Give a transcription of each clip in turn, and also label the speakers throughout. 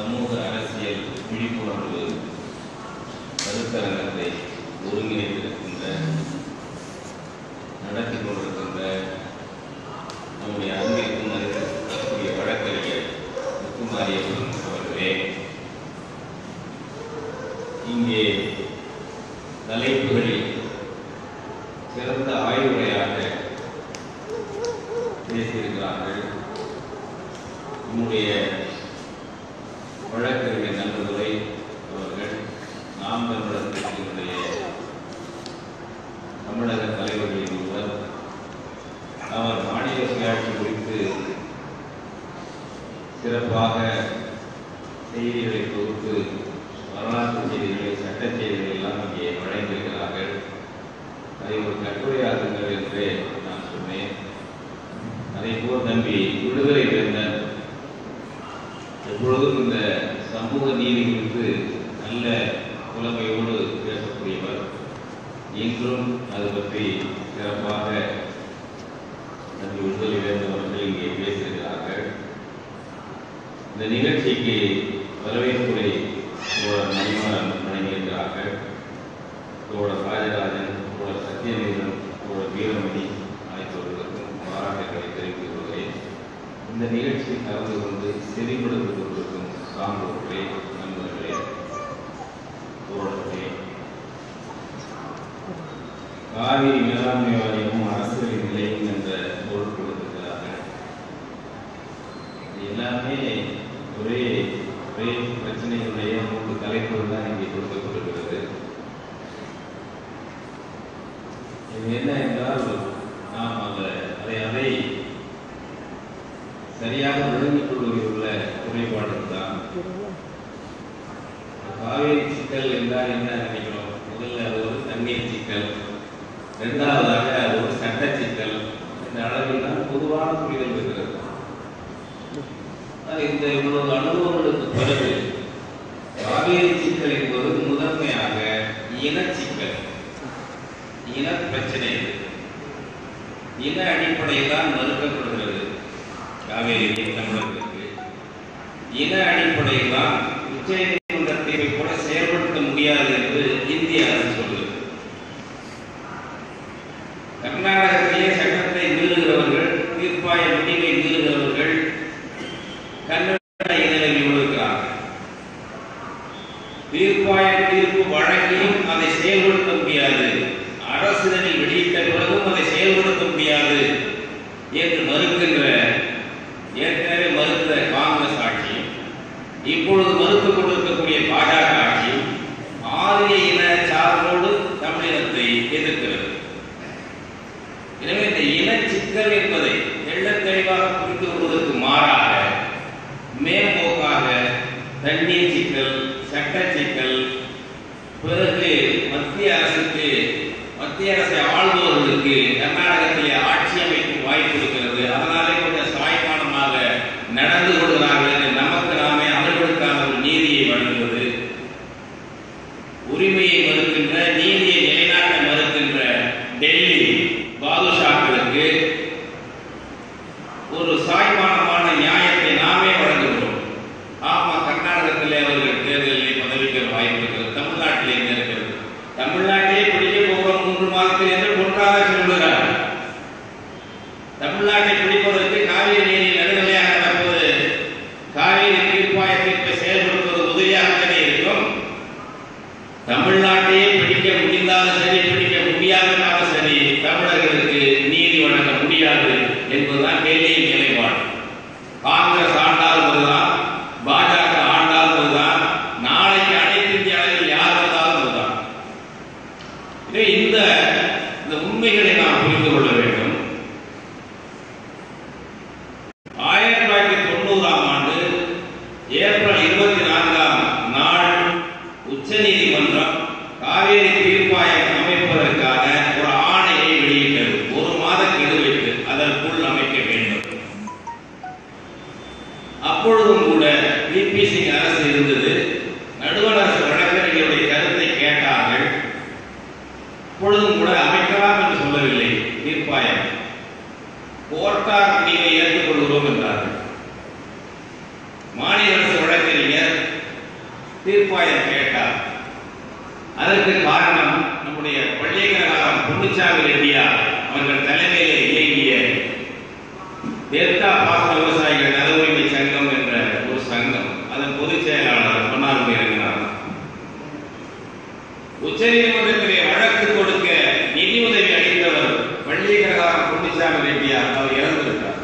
Speaker 1: சமூக அரசியல் விழிப்புணர்வு கருத்தரங்கத்தை ஒருங்கிணைத்திருக்கின்ற நடத்தி கொண்டிருக்கின்ற நம்முடைய அன்பிற்கும் மதிப்பிற்குரிய வழக்கறிஞர் முத்துமாரியப்பன் அவர்களே இங்கே தலைப்புகளில் சிறந்த ஆய்வுரையாக பேசியிருக்கிறார்கள் நம்முடைய வழக்கறிஞர் நண்பர்களை அவர்கள் நாம் தமிழர் கட்சியினுடைய தமிழக தலைவர்களில் ஒருவர் அவர் மாநில சுயாட்சி குறித்து சிறப்பாக செய்திகளை தொகுத்து வரலாற்று செய்திகளை சட்ட செய்திகளை எல்லாம் இங்கே வழங்கியிருக்கிறார்கள் அதை ஒரு கட்டுரையாக்குங்கள் என்று நான் சொன்னேன் அதே போல் தம்பி விடுதலை வேந்தன் எப்பொழுதும் இந்த சமூக நீதி குறித்து நல்ல புலமையோடு பேசக்கூடியவர் இன்றும் அது பற்றி சிறப்பாக தம்பி விடுதலை வேந்தன் அவர்கள் இங்கே பேசியிருக்கிறார்கள் இந்த நிகழ்ச்சிக்கு வரவேற்புரை தோழர் மணிமாறன் வழங்கியிருக்கிறார்கள் தோழர் ராஜராஜன் தோழர் சத்யநேசன் தோழர் வீரமணி ஆகியோர்களுக்கும் பாராட்டுகளை தெரிவித்துக் கொள்கிறேன் இந்த நிகழ்ச்சியில் கலந்து கொண்டு செறிப்படுத்திக் கொண்டிருக்கும் சான்றோர்களே நண்பர்களே தோழர்களே காவிரி மேலாண்மை வாரியமும் அரசியல் நிலையம் என்ற பொருள் கொடுத்திருக்கிறார்கள் இது எல்லாமே ஒரே ஒரே பிரச்சனைகளுடைய மூன்று தலைப்புகள் தான் இங்கே கொடுக்கப்பட்டிருக்கிறது இது என்ன என்றால் நாம் அந்த அதை அதை சரியாக விளங்கிக் கொள்வதில் உள்ள குறைபாடு தான் காவேரி சிக்கல் என்றால் என்ன நினைக்கிறோம் முதல்ல அது ஒரு தண்ணீர் சிக்கல் இரண்டாவதாக அது ஒரு சட்ட சிக்கல் இந்த அளவில் தான் பொதுவான புரிதல் இருக்கிறது ஆனால் இந்த இவ்வளவு அனுபவங்களுக்கு பிறகு காவேரி சிக்கல் என்பது முதன்மையாக இன சிக்கல் இன பிரச்சனை இது. இன அடிப்படையில் தான் மறுக்கப்படுகிறது காவேரி தமிழர்களுக்கு இன அடிப்படையில் தான் உச்சநீதிமன்ற தீர்ப்பை கூட செயல்படுத்த முடியாது என்று இந்திய அரசு சொல்லுது கர்நாடகத்திலே சட்டத்தை மீறுகிறவர்கள் தீர்ப்பாய முடிவை மீறுகிறவர்கள் கன்னட இணையில் இருக்கிறார்கள் தீர்ப்பாய தீர்ப்பு வழங்கியும் அதை செயல்படுத்த முடியாது அரசிதழில் வெளியிட்ட பிறகும் அதை செயல்படுத்த முடியாது என்று மறுக்கின்ற ஏற்கனவே மறுத்த காங்கிரஸ் ஆட்சியும் இப்பொழுது மறுத்துக் கொண்டிருக்கக்கூடிய பாஜக ஆட்சியும் ஆரிய இன சார்போடு தமிழினத்தை எதிர்க்கிறது எனவே இந்த இன சிக்கல் என்பதை தெள்ளத் தெளிவாக புரிந்து கொள்வதற்கு மாறாக மேம்போக்காக தண்ணீர் சிக்கல் சட்ட சிக்கல் பிறகு மத்திய அரசுக்கு மத்திய அரசை ஆளுபவர்களுக்கு கர்நாடகத்திலே ஆட்சி அமைக்கும் வாய்ப்பு இருக்கிறது அதனாலே கொஞ்சம் சாய்மானமாக நடந்து கொள்கிறார்கள் என்று நமக்கு நாமே அவர்களுக்கான ஒரு நீதியை வழங்குவது உரிமையை மறுக்கின்ற நீதியை நிலைநாட்ட மறுக்கின்ற டெல்லி பாதுஷாக்களுக்கு ஒரு சாய்மானமான நியாயத்தை நாமே வழங்குகிறோம் ஆமா கர்நாடகத்திலே அவர்கள் தேர்தலில் பதவிக்கு வாய்ப்பு இருக்கிறது தமிழ்நாட்டிலே என்ன இருக்கிறது தமிழ்நாட்டிலே பிடிக்க போகிறோம் மூன்று மாதத்தில் என்று ஒன்றாக சொல்லுகிறார் தமிழ்நாட்டை பிடிப்பதற்கு காவிரி நீரில் நடுநிலையாக நடப்பது காவிரி தீர்ப்பாய தீர்ப்பை செயல்படுத்துவது உதவியாகவே இருக்கும் தமிழ்நாட்டையே பிடிக்க முடிந்தாலும் சரி பிடிக்க முடியாதனாலும் சரி தமிழர்களுக்கு நீதி வழங்க முடியாது என்பதுதான் டெல்லியின் நிலைப்பாடு காங்கிரஸ் ஆண்டாலும் அதுதான் பாஜக ஆண்டாலும் அதுதான் நாளைக்கு அனைத்து இந்திய அளவில் யார் வந்தாலும் அதுதான் எனவே இந்த இந்த உண்மைகளை நாம் புரிந்து கொள்ள வேண்டும் ஆயிரத்தி தொள்ளாயிரத்தி தொண்ணூறாம் ஆண்டு ஏப்ரல் இருபத்தி நான்காம் நாள் உச்சநீதிமன்றம் காவேரி தீர்ப்பாயம் அமைப்பதற்கான ஒரு ஆணையை வெளியிட்டது ஒரு மாத கெடு வைத்து அதற்குள் அமைக்க வேண்டும் அப்பொழுதும் கூட விபி சிங் அரசு இருந்தது நடுவண் அரசு வழக்கறிஞருடைய கருத்தை கேட்டார்கள் அப்பொழுதும் கூட அமைக்கலாம் என்று சொல்லவில்லை தீர்ப்பாயம் கோர்ட்டார் முடிவை ஏற்றுக்கொள்கிறோம் என்றார்கள் மாநில அரசு வழக்கறிஞர் தீர்ப்பாயம் கேட்டார் அதற்கு காரணம் நம்முடைய பள்ளியகரம் பொன்னுச்சாமி ரெட்டியார் அவர்கள் தலைமையிலே இயங்கிய டெல்டா பாசன விவசாயிகள் நல உரிமை சங்கம் என்ற ஒரு சங்கம் அதன் பொதுச் செயலாளர் பொன்னார்மை இறங்கினார் உச்சநீதிமன்றத்திலே வழக்கு கொடுக்க நிதி உதவி அளித்தவர் பள்ளியகரம் பொன்னுச்சாமி ரெட்டியார் அவர் இறந்திருக்கிறார்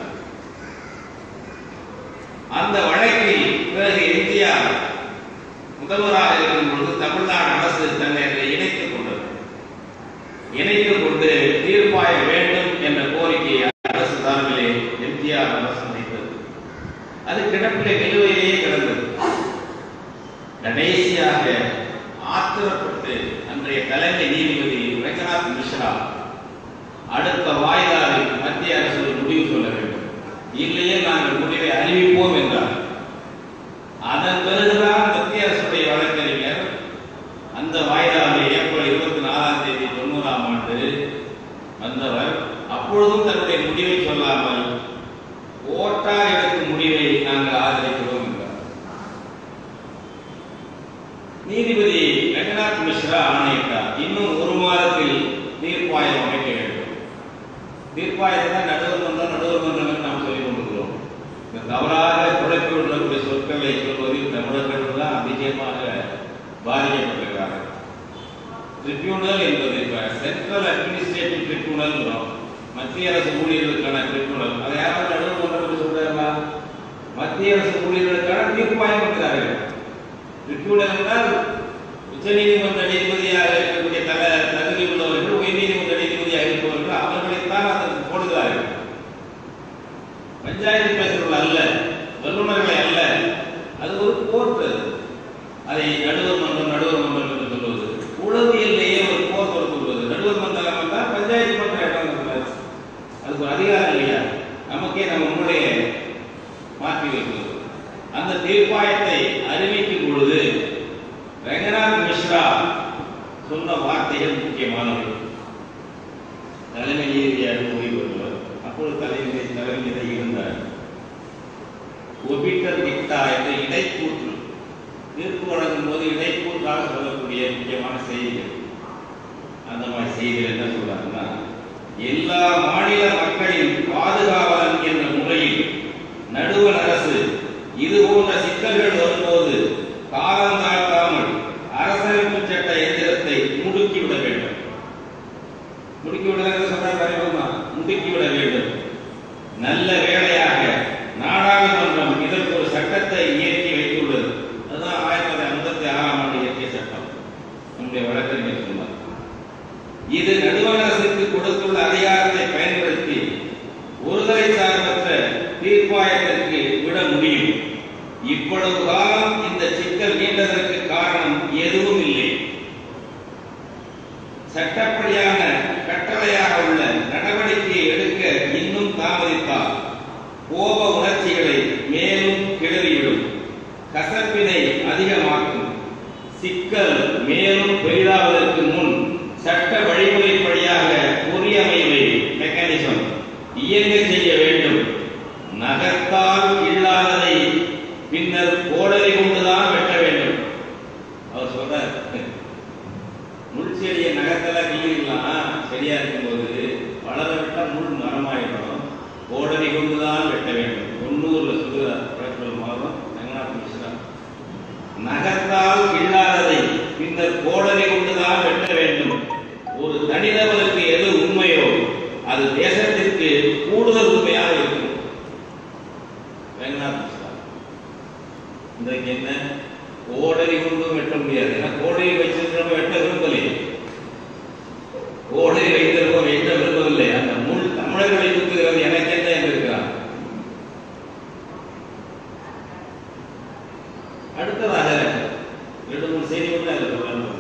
Speaker 1: அந்த வழக்கில் பிறகு எம்ஜிஆர் முதல்வராக இருக்கும் பொழுது தமிழ்நாடு அரசு தன்னை அதில் இணைத்துக் கொண்டது இணைத்துக் கொண்டு தீர்ப்பாய வேண்டும் என்ற கோரிக்கையை அரசு சார்பிலே எம்ஜிஆர் அரசு வைத்தது அது கிடப்பிலே நிலுவையிலேயே கிடந்தது கடைசியாக ஆத்திரப்பட்டு அன்றைய தலைமை நீதிபதி ரங்கநாத் மிஸ்ரா அடுத்த வாய்தாவில் மத்திய அரசு ஒரு முடிவு சொல்ல வேண்டும் இல்லையே நாங்கள் முடிவை அறிவிப்போம் என்றார் அதன் பிறகுதான் மத்திய அரசுடைய வழக்கறிஞர் அந்த வாய்தாவை ஏப்ரல் இருபத்தி நாலாம் தேதி தொண்ணூறாம் ஆண்டு வந்தவர் அப்பொழுதும் தன்னுடைய முடிவை சொல்லாமல் ஓட்டார் எடுக்கும் முடிவை நாங்கள் ஆதரிக்கிறோம் என்றார் நீதிபதி ரங்கநாத் மிஸ்ரா ஆணையிட்டார் இன்னும் ஒரு மாதத்தில் தீர்ப்பாயம் அமைக்க வேண்டும் தீர்ப்பாயத்தை தான் நடுவர் மன்றம் நடுவர் மன்றம் என்று நாம் சொல்லிக் கொண்டிருக்கிறோம் இந்த தவறாக குழப்பி விடக்கூடிய சொற்களை சொல்வதில் தமிழர்கள் தான் அதிகமாக பாதிக்கப்பட்டிருக்கிறார்கள் ட்ரிபியூனல் என்பது இப்ப சென்ட்ரல் அட்மினிஸ்ட்ரேட்டிவ் ட்ரிபியூனல் மத்திய அரசு ஊழியர்களுக்கான ட்ரிபியூனல் அதை யாராவது நடுவர் மன்றம் சொல்றாங்களா மத்திய அரசு ஊழியர்களுக்கான தீர்ப்பாயம் இருக்கிறார்கள் ட்ரிபியூனல் என்றால் உச்சநீதிமன்ற நீதிபதியாக இருக்கக்கூடிய தல தகுதி உள்ளவர்கள் உயர்நீதிமன்ற நீதிபதியாக இருப்பவர்கள் அவர்களைத்தான் அதற்கு போடுகிறார்கள் பஞ்சாயத்து பேசுறவர்கள் அல்ல வல்லுநர்களை அல்ல அது ஒரு கோர்ட் அது. அதை நடுவர் மன்றம் நடுவர் மன்றம் என்று சொல்வது உளவியல்லையே ஒரு கோர்ட் கொடுத்துள்ளது நடுவர் மன்றம் வந்தால் பஞ்சாயத்து மன்ற இடம் இருக்கிறது அதுக்கு ஒரு அதிகாரம் இல்லையா நமக்கே நம்ம முன்னே மாற்றி வைக்கிறது அந்த தீர்ப்பாயத்தை அறிவிக்கும் பொழுது ரங்கநாத் மிஸ்ரா சொன்ன வார்த்தைகள் முக்கியமானவை தலைமை நீதியாக ஓய்வு பெற்றவர் அப்பொழுது தலைமை தலைமையிலே இருந்தார் ஒபிட்டர் டிக்டா என்ற இடைக்கூற்று தீர்ப்பு வழங்கும் போது இடைக்கூற்றாக சொல்லக்கூடிய முக்கியமான செய்திகள் அந்த மாதிரி செய்திகள் என்ன சொல்றாங்கன்னா எல்லா மாநில மக்களின் பாதுகாவலன் என்ற முறையில் நடுவண் அரசு இது போன்ற சிக்கல்கள் வரும்போது காலம் தாழ்த்தாமல் அரசமைப்பு சட்ட எந்திரத்தை முடுக்கிவிட வேண்டும் முடுக்கிவிட சொன்னால் அறிவுமா முடுக்கிவிட வேண்டும் நல்ல வேளையாக நாடாளுமன்றம் இதற்கு ஒரு சட்டத்தை இயற்றி வைத்துள்ளது அதுதான் ஆயிரத்தி தொள்ளாயிரத்தி ஐம்பத்தி ஆறாம் ஆண்டு இயற்றிய சட்டம் நம்முடைய வழக்கறிஞர் சொன்னார் இது நடுவண் அரசுக்கு கொடுத்துள்ள அதிகாரத்தை பயன்படுத்தி ஒருதலை சார்பற்ற தீர்ப்பாயத்திற்கு விட முடியும் இவ்வளவு காலம் இந்த சிக்கல் நீண்டதற்கு காரணம் எதுவும் இல்லை சட்டப்படியான கட்டளையாக உள்ள நடவடிக்கையை எடுக்க இன்னும் தாமதித்தால் கோப உணர்ச்சிகளை மேலும் கிளறிவிடும் கசப்பினை அதிகமாக்கும் சிக்கல் மேலும் பெரிதாவதற்கு முன் சட்ட வழிமுறைப்படியாக பொறியமைவை மெக்கானிசம் இயங்க செய்ய வேண்டும் நகர்த்தால் இல்லாததை பின்னர் கோடலை கொண்டுதான் வெட்ட வேண்டும் அவர் சொல்றார் முள் செடியை நகர்த்தலாம் கிள்ளிடலாம் செடியா இருக்கும்போது வளர விட்டா முள் மரமாயிடும் கோடலை கொண்டுதான் வெட்ட வேண்டும் தொண்ணூறுல சொல்லுகிறார் வழக்குகள் மாதம் ரங்கநாத் மிஸ்ரா நகர்த்தால் இல்லாததை பின்னர் கோடலை கொண்டுதான் வெட்ட வேண்டும் ஒரு தனிநபருக்கு எது உண்மையோ அது தேசத்திற்கு கூடுதல் உண்மையாக இருக்கும் ரங்கநாத் மிஸ்ரா இன்றைக்கு என்ன கோடரி கொண்டும் வெட்ட முடியாது ஏன்னா கோடரி வச்சிருக்கிறவங்க வெட்ட விரும்பலையே கோடரி வைத்திருப்போம் வெட்ட விரும்பவில்லை அந்த முள் தமிழர்களை தூக்குகிறது எனக்கு என்ன என்று இருக்கிறான் அடுத்ததாக ரெண்டு மூணு செய்தி மட்டும் அதில் சொல்லணும்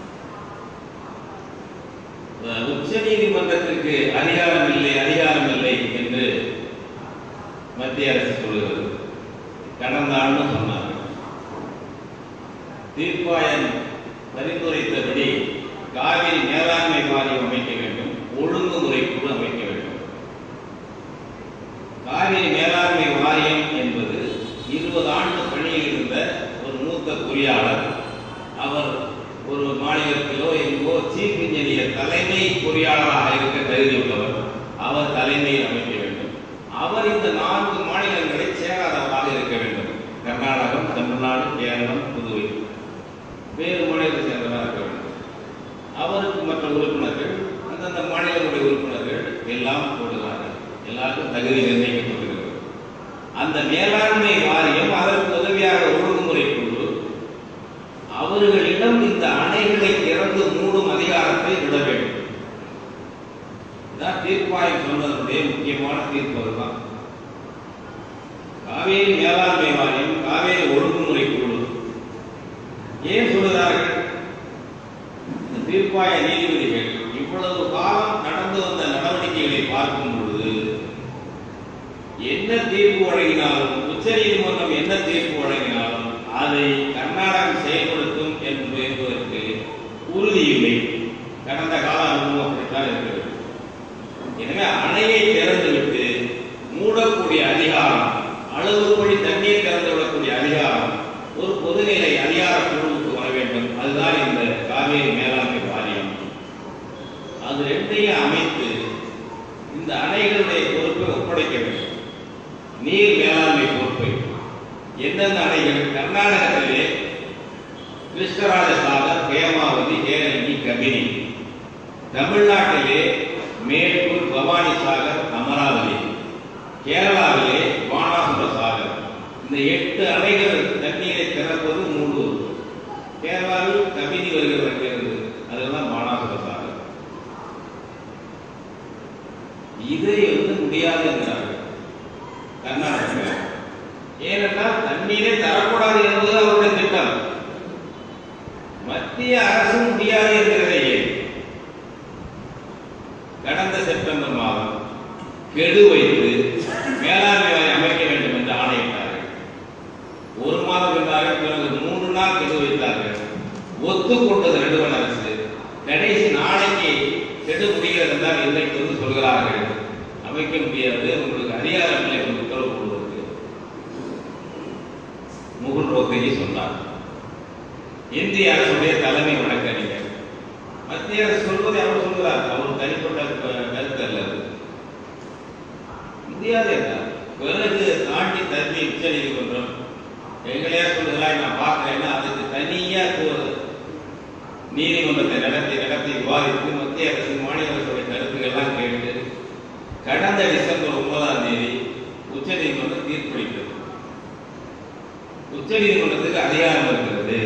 Speaker 1: உச்ச நீதிமன்றத்திற்கு அதிகாரம் இல்லை அதிகாரம் இல்லை என்று மத்திய அரசு சொல்கிறது கடந்த ஆண்டு சொன்னார்கள் தீர்ப்பாயம் பரிந்துரைத்தபடி காவிரி மேலாண்மை வாரியம் அமைக்க வேண்டும் ஒழுங்குமுறை குழு அமைக்க வேண்டும் காவிரி மேலாண்மை வாரியம் என்பது இருபது ஆண்டு பணியில் இருந்த ஒரு மூத்த பொறியாளர் அவர் ஒரு மாநிலத்திலோ எங்கோ சீஃப் இன்ஜினியர் தலைமை பொறியாளராக இருக்க தகுதியுள்ளவர் அவர் தலைமையில் அமைக்க வேண்டும் அவர் இந்த நான்கு மாநிலங்களை சேராதவராக இருக்க வேண்டும் கர்நாடகம் தமிழ்நாடு கேரளம் புதுவை வேறு மாநிலத்தை சேர்ந்தவராக இருக்க வேண்டும் அவருக்கு மற்ற உறுப்பினர்கள் அந்தந்த மாநிலங்களுடைய உறுப்பினர்கள் எல்லாம் போடுகிறார்கள் எல்லாருக்கும் தகுதி நிர்ணயிக்கப்பட்டிருக்கிறது அந்த மேலாண்மை வாரியம் அதற்கு உதவியாக ஒழுங்குமுறை குழு அவர்களிடம் இந்த அணைகளை திறந்து மூடும் அதிகாரத்தை விட வேண்டும் இதான் தீர்ப்பாயம் சொன்னதனுடைய முக்கியமான தீர்ப்பு அதுதான் காவேரி மேலாண்மை வாரியம் காவேரி ஒழுங்குமுறை குழு ஏன் சொல்லுகிறார்கள் இந்த தீர்ப்பாய நீதிபதிகள் இவ்வளவு காலம் நடந்து வந்த நடவடிக்கைகளை பார்க்கும் பொழுது என்ன தீர்ப்பு வழங்கினாலும் உச்ச நீதிமன்றம் என்ன தீர்ப்பு வழங்கினாலும் அதை கர்நாடகம் செயல்படுத்தும் என்று என்பதற்கு உறுதி இல்லை கடந்த கால அனுபவம் அப்படித்தான் இருக்கிறது எனவே அணையை திறந்துவிட்டு மூடக்கூடிய அதிகாரம் அளவுப்படி தண்ணீர் திறந்து விடக்கூடிய அதிகாரம் ஒரு பொதுநிலை அதிகார குழுவுக்கு வர வேண்டும் அதுதான் இந்த காவேரி மேலாண்மை வாரியம் அது ரெண்டையும் அமைத்து இந்த அணைகளுடைய பொறுப்பை ஒப்படைக்க வேண்டும் நீர் மேலாண்மை பொறுப்பை எந்தெந்த அணைகள் கர்நாடகத்திலே கிருஷ்ணராஜ சாகர் ஹேமாவதி ஹேரங்கி கபினி தமிழ்நாட்டிலே மேட்டூர் பவானி சாகர் அமராவதி கேரளாவிலே வானாசுர சாகர் இந்த எட்டு அணைகள் தண்ணீரை திறப்பது மூன்று கேரளாவில் கபினி வருகிறது அதெல்லாம் வானாசுர சாகர் இதை வந்து முடியாது என்கிறார்கள் கர்நாடகத்தில் ஏனென்றால் தண்ணீரே தரக்கூடாது என்பது அவருடைய திட்டம் மத்திய அரசு முடியாது என்கிறதை ஏன் கடந்த செப்டம்பர் மாதம் கெடு வைத்து மேலாண்மை வாரியம் அமைக்க வேண்டும் என்று ஆணையிட்டார்கள் ஒரு மாதம் என்றார்கள் பிறகு மூன்று நாள் கெடு வைத்தார்கள் ஒத்துக்கொண்டது நடுவண் அரசு கடைசி நாளைக்கு கெடு முடிகிறது என்றால் இன்றைக்கு வந்து சொல்கிறார்கள் அமைக்க முடியாது உங்களுக்கு அதிகாரம் இல்லை என்று உத்தரவு போடுவதற்கு முகுல் ரோத்தகி சொன்னார் இந்திய அரசுடைய தலைமை வழக்கறிஞர் மத்திய அரசு சொல்வதை அவர் சொல்கிறார் அவர் தனிப்பட்ட க- கருத்து அல்ல அது. முடியாது என்றார் பிறகு தாண்டி தள்ளி உச்ச நீதிமன்றம் எங்களையா சொல்லுகிறாய் நான் பார்க்கிறேன்னா அதுக்கு தனியா ஒரு நீதிமன்றத்தை நடத்தி நடத்தி விவாதித்து மத்திய அரசு மாநில அரசுடைய கருத்துக்கள் எல்லாம் கேட்டு கடந்த டிசம்பர் ஒன்பதாம் தேதி உச்ச நீதிமன்றம் தீர்ப்பளித்தது உச்ச நீதிமன்றத்துக்கு அதிகாரம் இருக்கிறது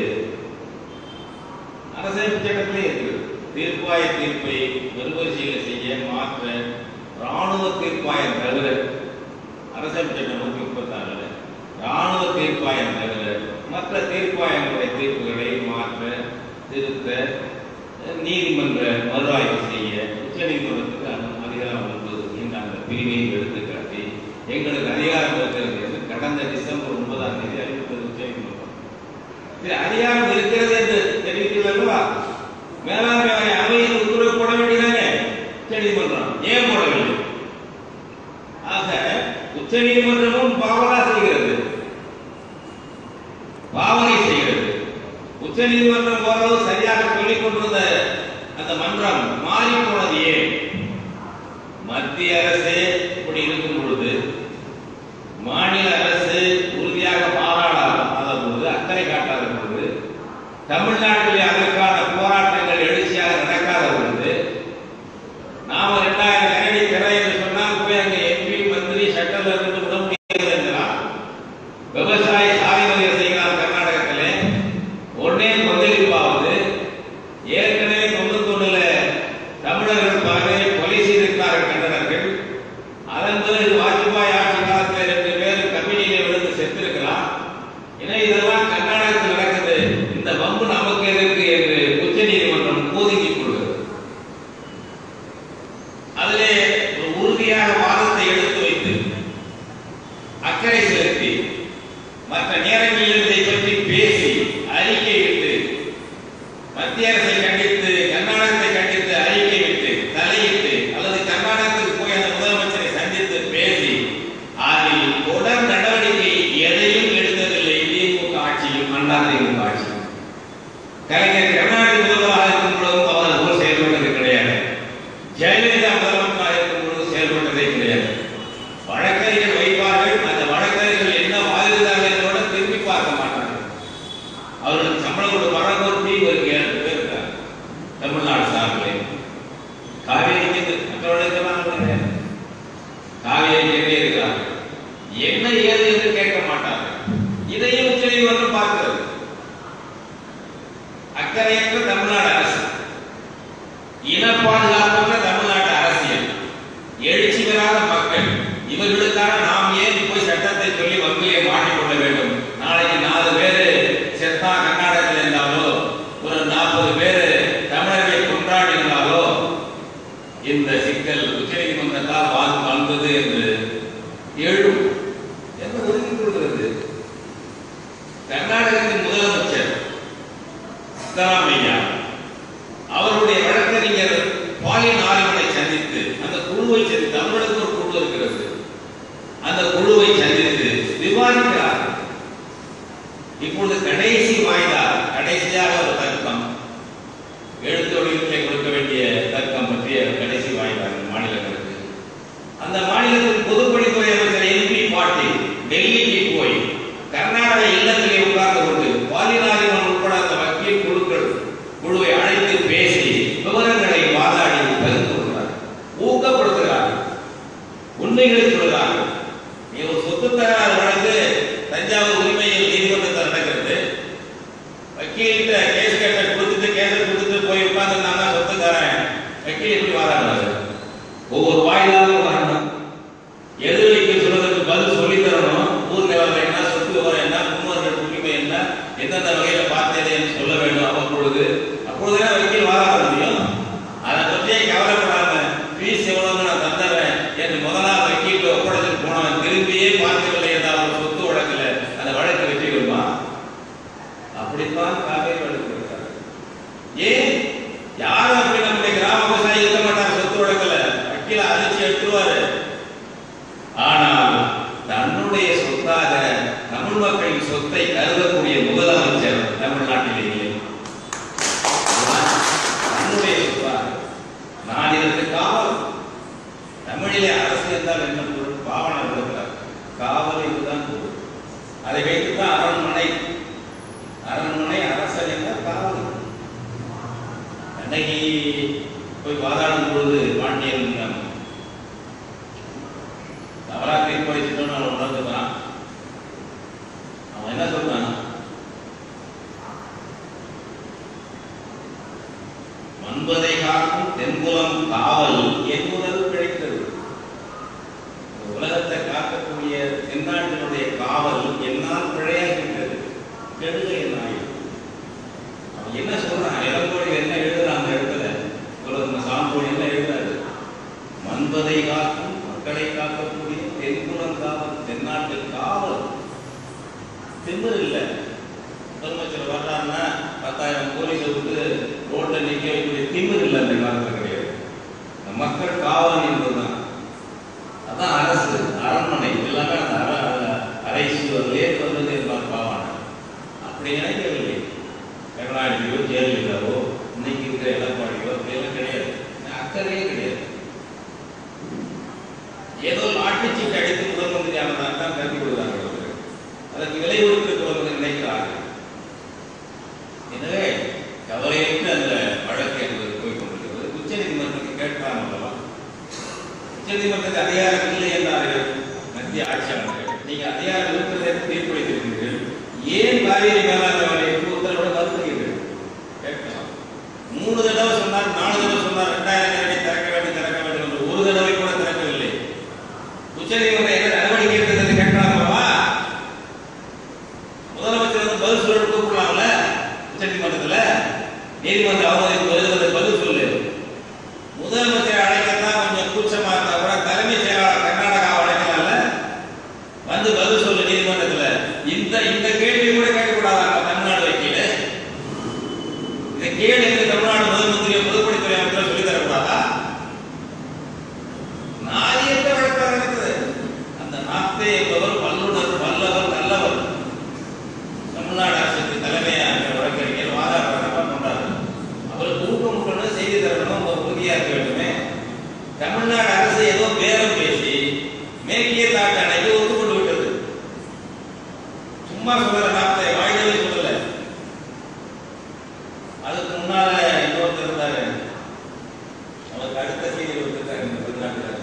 Speaker 1: அரசியல் சட்டத்திலே இருக்கிறது தீர்ப்பாய தீர்ப்பை மறுபரிசீலனை செய்ய மாற்ற ராணுவ தீர்ப்பாயம் தவிர அரசியல் சட்டம் நூற்றி முப்பத்தாறுல ராணுவ தீர்ப்பாயம் தவிர மற்ற தீர்ப்பாயங்களுடைய தீர்ப்புகளை மாற்ற திருத்த நீதிமன்ற மறு ஆய்வு செய்ய உச்ச நீதிமன்றத்துக்கு அனு- அதிகாரம் உண்டு என்ற அந்த பிரிவையும் எடுத்துக்காட்டி எங்களுக்கு அதிகாரம் இருக்கிறது என்று கடந்த டிசம்பர் ஒன்பதாம் தேதி அறிவித்தது உச்ச நீதிமன்றம் இது அதிகாரம் இருக்கிறது என்று தெரிவித்தீர்களா மேலாண்மை வாரிய அவையில் உத்தரவு போட வேண்டியதானே உச்ச நீதிமன்றம் ஏன் போடவில்லை ஆக உச்ச நீதிமன்றமும் பாவலா செய்கிறது பாவனை செய்கிறது உச்ச நீதிமன்றம் ஓரளவு சரியாக சொல்லிக் கொண்டிருந்த அந்த மன்றம் மாறி போனது ஏன் மத்திய அரசே இப்படி இருக்கும் பொழுது மாநில அரசு உறுதியாக பாராடாத போது அக்கறை காட்டாத பொழுது தமிழ்நாட்டில் அதற்கான போராட்டங்கள் எழுச்சியாக நடக்காத பொழுது நாம ரெண்டாயிரம் கனடி திரை என்று சொன்னால் போய் அங்க எம்பி மந்திரி சட்டத்தில் இருந்து விட முடியாது என்கிறான் விவசாய சாலை மறியல் செய்கிறார் கர்நாடகத்திலே ஒன்னே கொந்தளிப்பாவது ஏற்கனவே தொண்ணூத்தொன்னுல தமிழர்கள் பல பேரை கொலை செய்திருக்கிறார்கள் கண்டனர்கள் அதன் பிறகு வாஜ்பாய் ஆட்சி காலத்தில் ரெண்டு பேர் கம்பெனியிலே விழுந்து செத்திருக்கலாம் ஏன்னா இதெல்லாம் கர்நாடகத்தில் நடக்குது இந்த வம்பு நமக்கு எதற்கு என்று உச்ச நீதிமன்றம் ஒதுக்கிக் கொள்கிறது அதிலே ஒரு உறுதியான வாதத்தை எடுத்து வைத்து அக்கறை செலுத்தி மற்ற நேரங்களில் இதை பற்றி பேசி அறிக்கை விட்டு மத்திய அரசை கண்டித்து கர்நாடகத்தை கண்டித்து அறிக்கை விட்டு தலையிட்டு அல்லது கர்நாடகத்துக்கு போய் அந்த முதலமைச்சரை சந்தித்து பேசி அதில் தொடர் நடவடிக்கை எதையும் எடுத்ததில்லை திமுக ஆட்சியும் அதிமுக ஆட்சி கலைஞர் கருணாநிதி முதல்வராக இருக்கும் பொழுதும் அவர் போல் செயல்பட்டது கிடையாது ஜெயலலிதா முதலமைச்சராக இருக்கும் பொழுது செயல்பட்டதே கிடையாது வழக்கறிஞர் வைப்பார்கள் அந்த வழக்கறிஞர்கள் என்ன வாதிடுகிறார்கள் என்பதை கூட திரும்பி பார்க்க மாட்டார்கள் அவர்களுக்கு சம்பளம் கொடுத்து வரங்கோட்டி ஒரு ஏழு பேர் இருக்காங்க தமிழ்நாடு சார்பில் காவேரிக்கு மற்றவர்களுக்கெல்லாம் கிடையாது காவேரிக்கே இருக்கிறார்கள் என்ன ஏது என்று கேட்க மாட்டார்கள் இதையும் உச்சநீதிமன்றம் பார்க்கிறது அக்கறையற்ற தமிழ்நாடு அரசு இன பாதுகாப்பற்ற தமிழ்நாட்டு அரசியல் எழுச்சி பெறாத மக்கள் இவர்களுக்காக நாம் ஏன் போய் சட்டத்தை சொல்லி வங்கியை மாட்டிக்கொள்ள வேண்டும் நாளைக்கு நாலு பேரு செத்தா கர்நாடகத்தில் இருந்தாலோ ஒரு நாற்பது பேரு தமிழர்களை கொண்டாடி இருந்தாலோ இந்த சிக்கல் உச்சநீதிமன்றத்தால் வாழ் வந்தது என்று எழும் என்று ஒதுக்கிக் கொள்கிறது கர்நாடகத்தின் முதலமைச்சர் சித்தராமையா அவருடைய வழக்கறிஞர் பாலியல் ஆய்வனை சந்தித்து அந்த குழுவை சந்தித்து அவர்களுக்கு ஒரு குழு இருக்கிறது அந்த குழுவை சந்தித்து விவாதிக்கிறார் இப்பொழுது கடைசி வாய்தா கடைசியாக ஒரு தர்க்கம் எழுத்து வடிவத்திலே கொடுக்க வேண்டிய தர்க்கம் பற்றிய கடைசி வாய்தா இந்த மாநிலங்களுக்கு அந்த மாநிலத்தின் பொதுப்பணித்துறை அமைச்சர் எம்பி பாட்டீல் டெல்லிக்கு போய் கர்நாடக இல்லத்திலே உட்கார்ந்து கொண்டு பாலினாரிமன் உட்பட அந்த வக்கீல் குழுக்கள் குழுவை அழைத்து பேசி விவரங்களை வாதாடி பகிர்ந்து கொள்கிறார் ஊக்கப்படுத்துகிறார் உண்மைகளை சொல்கிறார்கள் நீ ஒரு சொத்து தகராறு வழக்கு தஞ்சாவூர் உரிமையில் நீதிமன்றத்தில் நடக்கிறது வக்கீல்கிட்ட கேஸ் கேட்ட கொடுத்துட்டு கேஸை கொடுத்துட்டு போய் உட்கார்ந்துருந்தாங்க சொத்துக்காரன் வக்கீல் எப்படி வாதாடுறாரு ஒவ்வொரு வாயிலாகவும் வரணும் எதிரொலிக்கு சொல்றதுக்கு பதில் சொல்லி தரணும் ஊர் நிலவரம் என்ன சொத்து விவரம் என்ன முன்னோர்கள் உரிமை என்ன எந்தெந்த வகையில பார்த்தது என்று சொல்ல வேண்டும் அவ்வப்பொழுது அப்பொழுதுதான் வக்கீல் வாதாட முடியும் அதை பற்றியே கவலைப்படாம ஃபீஸ் எவ்வளவு நான் தந்துடுறேன் என்று முதலாவது வக்கீல் ஒப்படைச்சிட்டு போனவன் திரும்பியே பார்க்கவில்லை என்றால் ஒரு சொத்து வழக்குல அந்த வழக்கு வெற்றி கொள்மா அப்படித்தான் காவேரி வழக்கு இருக்காரு ஏன் யாரும் அப்படி நம்முடைய கிராம விவசாயி இருக்க மாட்டாங்க சொத்து வழக்குல வக்கீல அழைச்சி எடுத்துருவாரு ஆனால் தன்னுடைய சொத்தாக தமிழ் மக்களின் சொத்தை கருதக்கூடிய முதலமைச்சர் தமிழ்நாட்டிலேயே தன்னுடைய சொத்தாக நான் இதற்கு காவல் தமிழிலே அரசு என்றால் என்ன பொருள் பாவனை விடுக்கிறார் காவல் இதுதான் பொருள் அதை வைத்துதான் அரண்மனை அரண்மனை அரசன் என்றால் காவல் அன்னைக்கு போய் வாதாடும் பொழுது பாண்டியன் தவறா தீர்ப்பளிச்சிட்டோம்னு அவன் உணர்ந்துக்கிறான் அவன் என்ன சொல்றான் மன்பதை காக்கும் தென்புலம் காவல் என்புதல் கிடைத்தது இந்த உலகத்தை காக்கக்கூடிய தென்னாட்டினுடைய காவல் என்னால் பிழையாகிவிட்டது கெடுக என்னாய் அவன் என்ன சொல்றான் இளங்கோடி என்ன எழுதுறான் அந்த இடத்துல உலகம் சான்றோடு என்ன எழுதுறாரு மன்பதை காக்கும் மக்களை காக்கக்கூடிய தென்புலம் காவல் தென்னாட்டு காவல் திமிர் இல்லை முதலமைச்சர் வர்றாருன்னா பத்தாயிரம் போலீஸை விட்டு ரோட்ல நிக்க வைக்கக்கூடிய திமிர் இல்லை அந்த காலத்துல கிடையாது இந்த மக்கள் காவல் என்பதுதான் அதான் அரசு அரண்மனை எல்லாமே அந்த அர அர- அரை சுவரிலே வந்தது என்பார் பாவான அப்படி நினைக்கவில்லை கருணாநிதியோ ஜெயலலிதாவோ இன்னைக்கு இருக்கிற எடப்பாடியோ அப்படியெல்லாம் கிடையாது அக்கறையே கிடையாது ஏதோ ஆட்சிக்கு அடித்து முதல் மந்திரி ஆனதாக தான் கருதி கொள்கிறார்கள் அவர்கள். அதற்கு விலை கொடுத்து கொள்வது நினைக்கிறார்கள் எனவே கவலையற்ற அந்த வழக்கு என்பது போய் கொண்டிருக்கிறது உச்ச நீதிமன்றத்துக்கு கேட்கலாம் அல்லவா உச்ச நீதிமன்றத்துக்கு அதிகாரம் இல்லை என்றார்கள் மத்திய ஆட்சியாளர்கள் நீங்க அதிகாரம் இருக்கிறதை தீர்ப்பளித்திருக்கிறீர்கள் ஏன் காவேரி மேலாண்மை வாரியத்துக்கு உத்தரவோட மறுக்கிறீர்கள் கேட்கலாம் மூணு தடவை சொன்னார் நாலு தடவை சொன்னார் ரெண்டாயிரம் கரடி திறக்க வேண்டும் திறக்க வேண்டும் என்று ஒரு தடவை கூட திறக்கவில்லை உச்சநீதிமன்றம் என்ன நடவடிக்கை எடுத்தது என்று கேட்கலாம் அல்லவா முதலமைச்சர் வந்து பதில் சொல்ல கூப்பிடலாம்ல உச்சநீதிமன்றத்துல நீதிமன்ற அவமதிப்பு வருகிறது பதில் சொல்லு முதலமைச்சரை அழைக்கத்தான் கொஞ்சம் கூச்சமா இருந்தா கூட தலைமை செயலாளர் கர்நாடகா அழைக்கலாம்ல வந்து பதில் சொல்லு நீதிமன்றத்துல இந்த இந்த கேள்வி கூட கேட்கக்கூடாதா நம்ம தமிழ்நாடு வக்கீல இந்த கேள்வி என்று தமிழ்நாடு முதல் மந்திரி பொதுப்பணித்துறை அமைச்சர் சொல்லி தரக்கூடாதா நாயத்த வழக்காக இருக்குது அந்த நாத்தே என்பவர் வல்லுனர் வல்லவர் நல்லவர் தமிழ்நாடு அரசுக்கு தலைமையாக வழக்கறிஞர் வாதாடுறாங்க சும்மா சொல்ற நாற்பது வாய்களே சொல்லல அதுக்கு முன்னால இன்னொருத்தர் இருந்தாரு அவருக்கு அடுத்த செய்தி கொடுத்துருக்காரு இந்த வெளிநாட்டுல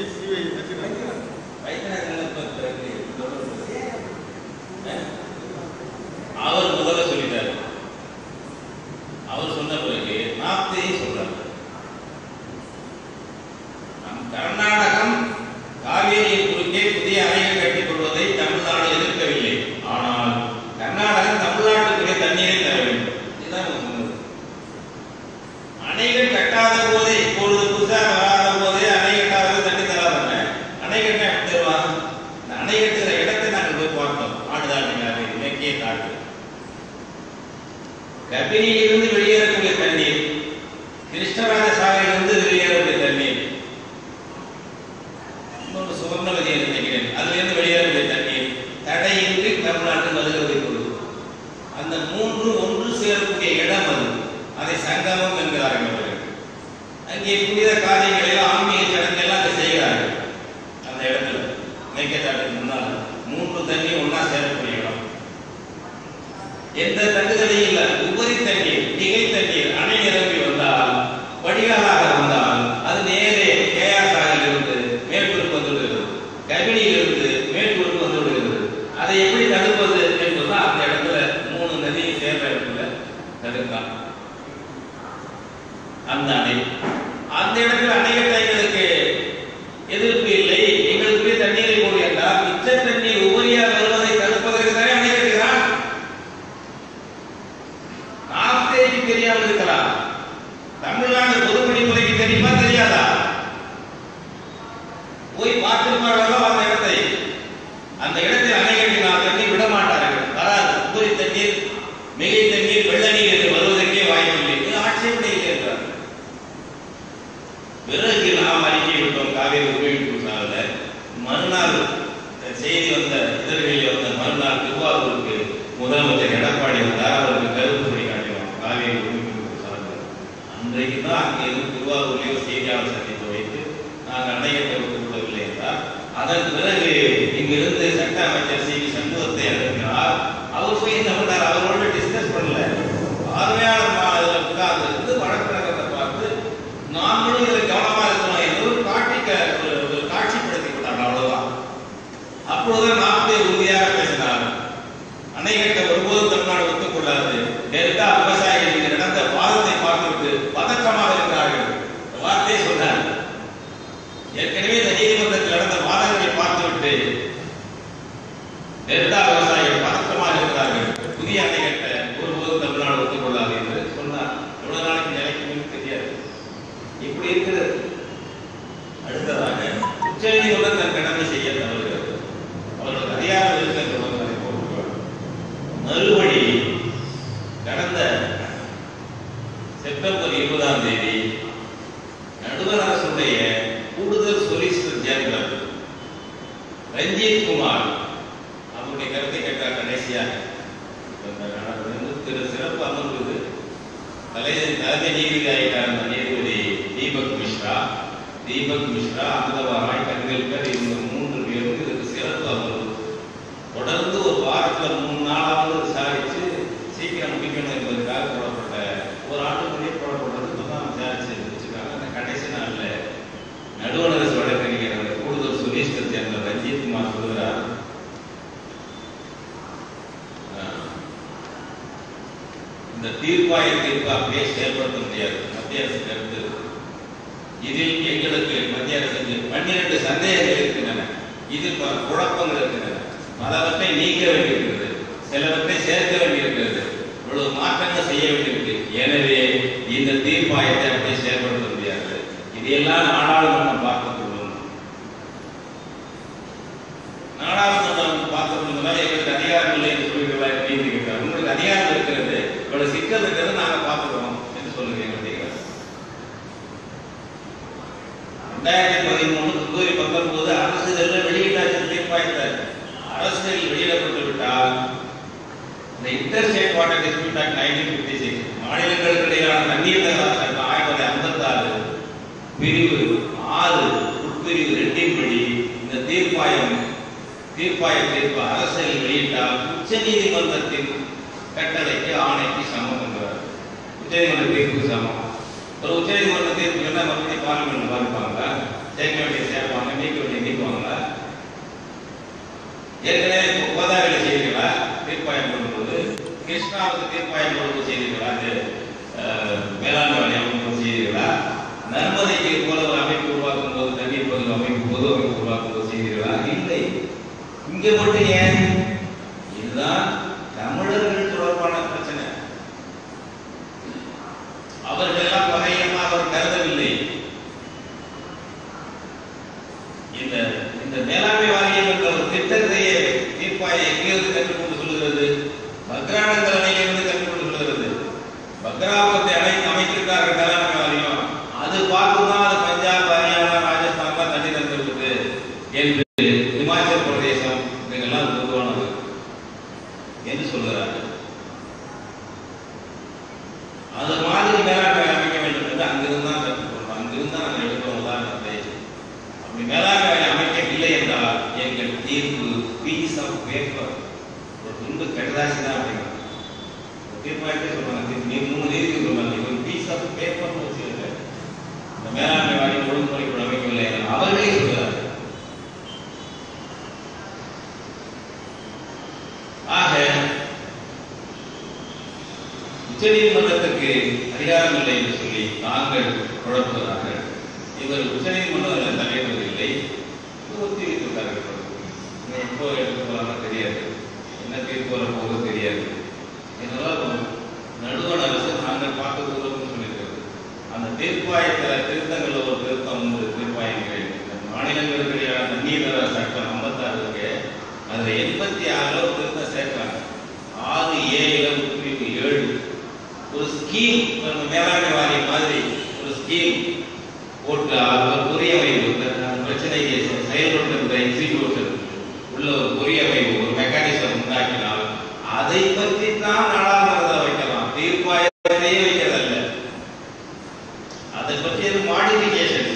Speaker 1: வைத்தியநாதன் பிறகு அவர் முதல்ல சொல்லிட்டாரு அவர் சொன்ன பிறகு நாப்தையும் சொல்றாரு நம் கர்நாடகம் காவேரியின் குறுக்கே புதிய அணைகள் கட்டிக் கொள்வதை தமிழ்நாடு எதிர்க்கவில்லை ஆனால் கர்நாடகம் தமிழ்நாட்டுக்குரிய தண்ணீரை தர வேண்டும் இதுதான் அவங்க சொன்னது அணைகள் கட்டாத போதே இப்பொழுது புதுசாக வராத போதே அணை கட்டாத தண்ணி தராதாங்க அணை கட்டினா எப்படி தருவாங்க இந்த அணை கட்டுகிற இடத்தை நாங்கள் போய் பார்த்தோம் ஆடுதாடுங்காரு இலக்கிய காட்டு கர்ப்பிணியிலிருந்து வெளியேறக்கூடிய தண்ணீர் கிருஷ்ணராஜ சாலையிலிருந்து வெளியேறக்கூடிய தண்ணீர் இன்னொன்று சுவர்ணவதி நினைக்கிறேன் அதிலிருந்து வெளியேறக்கூடிய தண்ணீர் தடையின்றி தமிழ்நாட்டுக்கு வருகிறது இப்பொழுது அந்த மூன்று ஒன்று சேரக்கூடிய இடம் அது அதை சங்கமம் என்கிறார்கள் அவர்கள் அங்கே புனித காரியங்களை எல்லாம் ஆன்மீக சடங்கு எல்லாம் அங்கே செய்கிறார்கள் அந்த இடத்துல மேய்க்கத்தாட்டுக்கு முன்னால் மூன்று தண்ணி ஒண்ணா சேரக்கூடிய இடம் எந்த தங்குதலையும் இல்லை உபரி தண்ணீர் திகை தண்ணீர் அணை நிரம்பி வந்தால் வடிகாலாக வந்தால் அது நேரே கேஆர்ஆரில் இருந்து மேற்கூருக்கு வந்து விடுகிறது கபினியிலிருந்து மேற்கூருக்கு வந்து விடுகிறது அதை எப்படி தடுப்பது என்பது அந்த இடத்துல மூணு நதியும் சேர்ந்த இடத்துல தடுக்கலாம் அந்த அணை அந்த இடத்துல அணைகட்ட எங்களுக்கு எதிர்ப்பு இல்லை எங்களுக்கு தண்ணீரை போடு என்றால் மிச்ச தண்ணீர் உபரியாக வருவதை தடுப்பதற்கு தானே அணை கட்டுகிறான் நாஸ்தேக்கு தெரியாமல் இருக்கலாம் தமிழ்நாடு பொதுப்பணித்துறைக்கு தெரியுமா தெரியாதா போய் பார்த்திருப்பார்களோ அந்த இடத்தை அந்த இடத்தில் அணை கட்டினால் தண்ணீர் விட மாட்டார்கள் வராது உபரி தண்ணீர் மிகை தண்ணீர் வெள்ள நீர் என்று வருவதற்கே வாய்ப்பில்லை இது ஆட்சேபனை இல்லை என்றார் பிறகு நாம் அறிக்கை விட்டோம் காவேரி உபயோகிப்பு சார்ந்த மறுநாள் இந்த செய்தி வந்த இதழ்களில் வந்த மறுநாள் திருவாரூருக்கு முதலமைச்சர் எடப்பாடி வந்தார் அவருக்கு கருத்து படி காட்டினோம் காவேரி உபயோகிப்பு சார்ந்த அன்றைக்கு தான் அங்கே இருந்து திருவாரூர்லேயே ஒரு செய்தியாளர் சந்தித்து வைத்து நாங்கள் அணையத்தை விட்டு விடவில்லை என்றார் அதன் பிறகு இங்கிருந்து சட்ட அமைச்சர் சி வி சண்முகத்தை அனுப்பினார் அவர் போய் என்ன பண்ணார் அவரோட டிஸ்கஸ் பண்ணல பார்வையாளர் மாநில உட்கார்ந்து வழக்கறிஞரை பார்த்து நாங்களும் இதில் கவனமா இருக்கணும் என்று ஒரு காட்டி ஒரு ஒரு காட்சிப்படுத்தி விட்டாங்க அவ்வளவுதான் அப்பொழுது நாற்பது உறுதியாக பேசினார் அணை கட்ட ஒருபோதும் தமிழ்நாடு ஒத்துக்கொள்ளாது டெல்டா விவசாயிகள் இங்கு நடந்த வாதத்தை பார்த்துவிட்டு பதற்றமாக இருக்கிறார்கள் இந்த வார்த்தையை சொன்னார் ஏற்கனவே இந்த நீதிமன்றத்தில் நடந்த வாதங்களை பார்த்துவிட்டு டெல்டா விவசாயிகள் பதற்றமாக இருக்கிறார்கள் புதிய அணை கட்ட ஒருபோதும் தமிழ்நாடு ஒத்துக்கொள்ளாது என்று சொன்னார் எவ்வளவு நாளைக்கு நிலைக்கும் தெரியாது இப்படி இருக்கிறது அடுத்ததாக உச்சநீதிமன்றம் தன் கடமை செய்ய தவறுகிறது அவர்களுக்கு அதிகாரம் இருக்கிறது அதை போட்டுக்கொள்ளும் மறுபடி கடந்த செப்டம்பர் இருபதாம் தேதி நடுவர் அரசுடைய கூடுதல் சொலிசிட்டர் ஜெனரல் ரஞ்சித் குமார் அவருடைய கருத்தை கேட்டார் கடைசியாக திரு சிறப்பு அமர்வு இது. தலை தலைமை நீதிபதியாக நீதிபதி தீபக் மிஸ்ரா தீபக் மிஸ்ரா அமிர்தவாராய் கன்வில்கர் இவங்க மூன்று பேரும் இதுக்கு சிறப்பு அமர்வு தொடர்ந்து ஒரு வாரத்துல மூணு நாளாவது விசாரிச்சு சீக்கிரம் முடிக்கணும் என்பதற்காக போடப்பட்ட ஒரு ஆண்டு முன்னே போடப்பட்டது இப்பதான் விசாரிச்சு வச்சிருக்காங்க அந்த கடைசி நாள்ல நடுவண் அரசு வழக்கறிஞர் கூடுதல் சொலிசிட்டர் ஜெனரல் ரஞ்சித் குமார் சொல்கிறார் ஆஹ், இந்த தீர்ப்பாய தீர்ப்பு அப்படியே செயல்படுத்த முடியாது மத்திய அரசு கருத்து இருக்கு. இதில் எங்களுக்கு மத்திய அரசுக்கு பன்னிரண்டு சந்தேகங்கள் இருக்கின்றன இதில் பல குழப்பங்கள் இருக்கின்றன பலவற்றை நீக்க வேண்டியிருக்கிறது சிலவற்றை சேர்க்க வேண்டியிருக்கிறது இவ்வளவு மாற்றங்கள் செய்ய வேண்டியிருக்கு எனவே இந்த தீர்ப்பாயத்தை அப்படியே செயல்படுத்த முடியாது இதையெல்லாம் நாடாளுமன்றம் பார்க்க கொள்ளும் நாடாளுமன்றம் பார்க்க கொள்ளும் எங்களுக்கு அதிகாரம் இல்லை என்று சொல்லுகிறதா என்று கேட்கிறார் உங்களுக்கு அதிகாரம் இருக்கிறது இவ்வளவு சிக்கல் இருக்கிறது நாங்க பார்த்துக்கிறோம் என்று சொல்லுங்க எங்களுடைய ரெண்டாயிரத்தி பதிமூணு பிப்ரவரி பத்தொன்பது அரசு இதெல்லாம் வெளியிட்டாச்சு தீர்ப்பாயத்தை அரசியல் வெளியிடப்பட்டு விட்டால் இந்த inter state water dispute act nineteen fifty six மாநிலங்களுக்கு இடையிலான தண்ணீர் தகராறு சட்டம் ஆயிரத்தி தொள்ளாயிரத்தி ஐம்பத்தி ஆறு பிரிவு ஆறு உட்பிரிவு ரெண்டின் படி இந்த தீர்ப்பாயம் தீர்ப்பாய தீர்ப்பு அரசியல் வெளியிட்டால் உச்ச நீதிமன்றத்தின் கட்டளைக்கு ஆணைக்கு சமம் என்கிறார் உச்சநீதிமன்ற தீர்ப்பு சமம் ஒரு உச்சநீதிமன்ற தீர்ப்பு என்ன மறுபடியும் பார்லிமெண்ட் பார்ப்பாங்களா சேர்க்க வேண்டிய சேர்ப்பாங்க நீக்க வேண்டிய நீக்குவாங்களா ஏற்கனவே இப்போ கோதாவரி செய்திகளா தீர்ப்பாயம் போடும்போது கிருஷ்ணாவுக்கு தீர்ப்பாயம் போடும்போது செய்திகளா அது அஹ், மேலாண்மை வாரியம் அமைப்பு செய்திகளா நர்மதைக்கு போல ஒரு அமைப்பு உருவாக்கும் போது தண்ணீர் பங்கு அமைப்பு பொது அமைப்பு உருவாக்கும் போது செய்திகளா இல்லை இங்க மட்டும் ஏன் இதுதான் தமிழர்கள் தொடர்பான பிரச்சனை அவர்களெல்லாம் பகையமா அவர் கருதவில்லை இந்த இந்த மேலாண்மை வாரியம் என்ற ஒரு திட்டத்தையே தீர்ப்பாயை எங்கிருந்து கற்றுக்கொண்டு சொல்லுகிறது பக்ரானந்தர் அணையிலிருந்து கற்றுக்கொண்டு சொல்லுகிறது பக்ராபத்தை அணை அமைத்திருக்கார்கள் மேலாண்மை வாரியம் அது பார்த்துதான் அது பஞ்சாப் ஹரியானா ராஜஸ்தான் தண்ணி தந்துவிட்டது என்று இமாச்சல பிரதேசம் இதெல்லாம் பொதுவானது என்று சொல்கிறார்கள் அது மாதிரி மேலாண்மை அமைக்க வேண்டும் என்று அங்கிருந்து தான் கற்றுக்கொள்றோம் அங்கிருந்து தான் நாங்கள் எடுக்கிறோம் உதாரணத்தை அப்படி மேலாண்மை அமைக்கவில்லை என்றால் எங்கள் தீர்ப்பு பீஸ் ஆஃப் பேப்பர் ஒரு துண்டு கடிதாசி தான் அப்படிங்கிறாங்க தீர்ப்பாயத்தை சொல்றாங்க தீர்ப்பு நீ மூணு நீதிக்கு சொல்றாங்க இது ஒரு பீஸ் ஆஃப் பேப்பர்னு வச்சுருக்க இந்த மேலாண்மை வாரியம் ஒழுங்குமுறைக்குள் அமைக்கவில்லை என்றால் அவர்களே சொல்கிறார்கள் ஆக உச்சநீதிமன்றத்துக்கு அதிகாரம் இல்லை என்று சொல்லி தாங்கள் குழப்புகிறார்கள் இவர் உச்சநீதிமன்றம் தலைவர் இல்லை ஒத்தி வைத்துள்ளார்கள் இன்னும் எப்போ எடுக்க போறாங்க தெரியாது என்ன தீர்ப்பு வர போகுது தெரியாது இதெல்லாம் நடுவண் அரசு நாங்கள் பார்க்க போகிறோம்னு சொல்லியிருக்கிறது அந்த தீர்ப்பாயத்தில் திருத்தங்கள் ஒரு திருத்தம் உண்டு தீர்ப்பாயங்கள் இந்த மாநிலங்களுக்கு தண்ணீர் சட்டம் ஐம்பத்தாறு இருக்கு அதுல எண்பத்தி ஆறுல ஒரு திருத்தம் சேர்க்கிறாங்க ஆறு ஏழுல பிரிவு ஏழு ஒரு ஸ்கீம் நம்ம மேலாண்மை வாரியம் மாதிரி ஒரு ஸ்கீம் போட்டு அது ஒரு பொறிய வைவு இந்த பிரச்சனையை செயல்படுத்த எக்ஸிக்யூஷன் உள்ள ஒரு பொறிய வைவு ஒரு மெக்கானிசம் உண்டாக்கினால் அதை பற்றி தான் நாடாளுமன்றத்தில் வைக்கலாம் தீர்ப்பாயத்தையே வைக்கிறதல்ல அதை பற்றி அது மாடிஃபிகேஷன்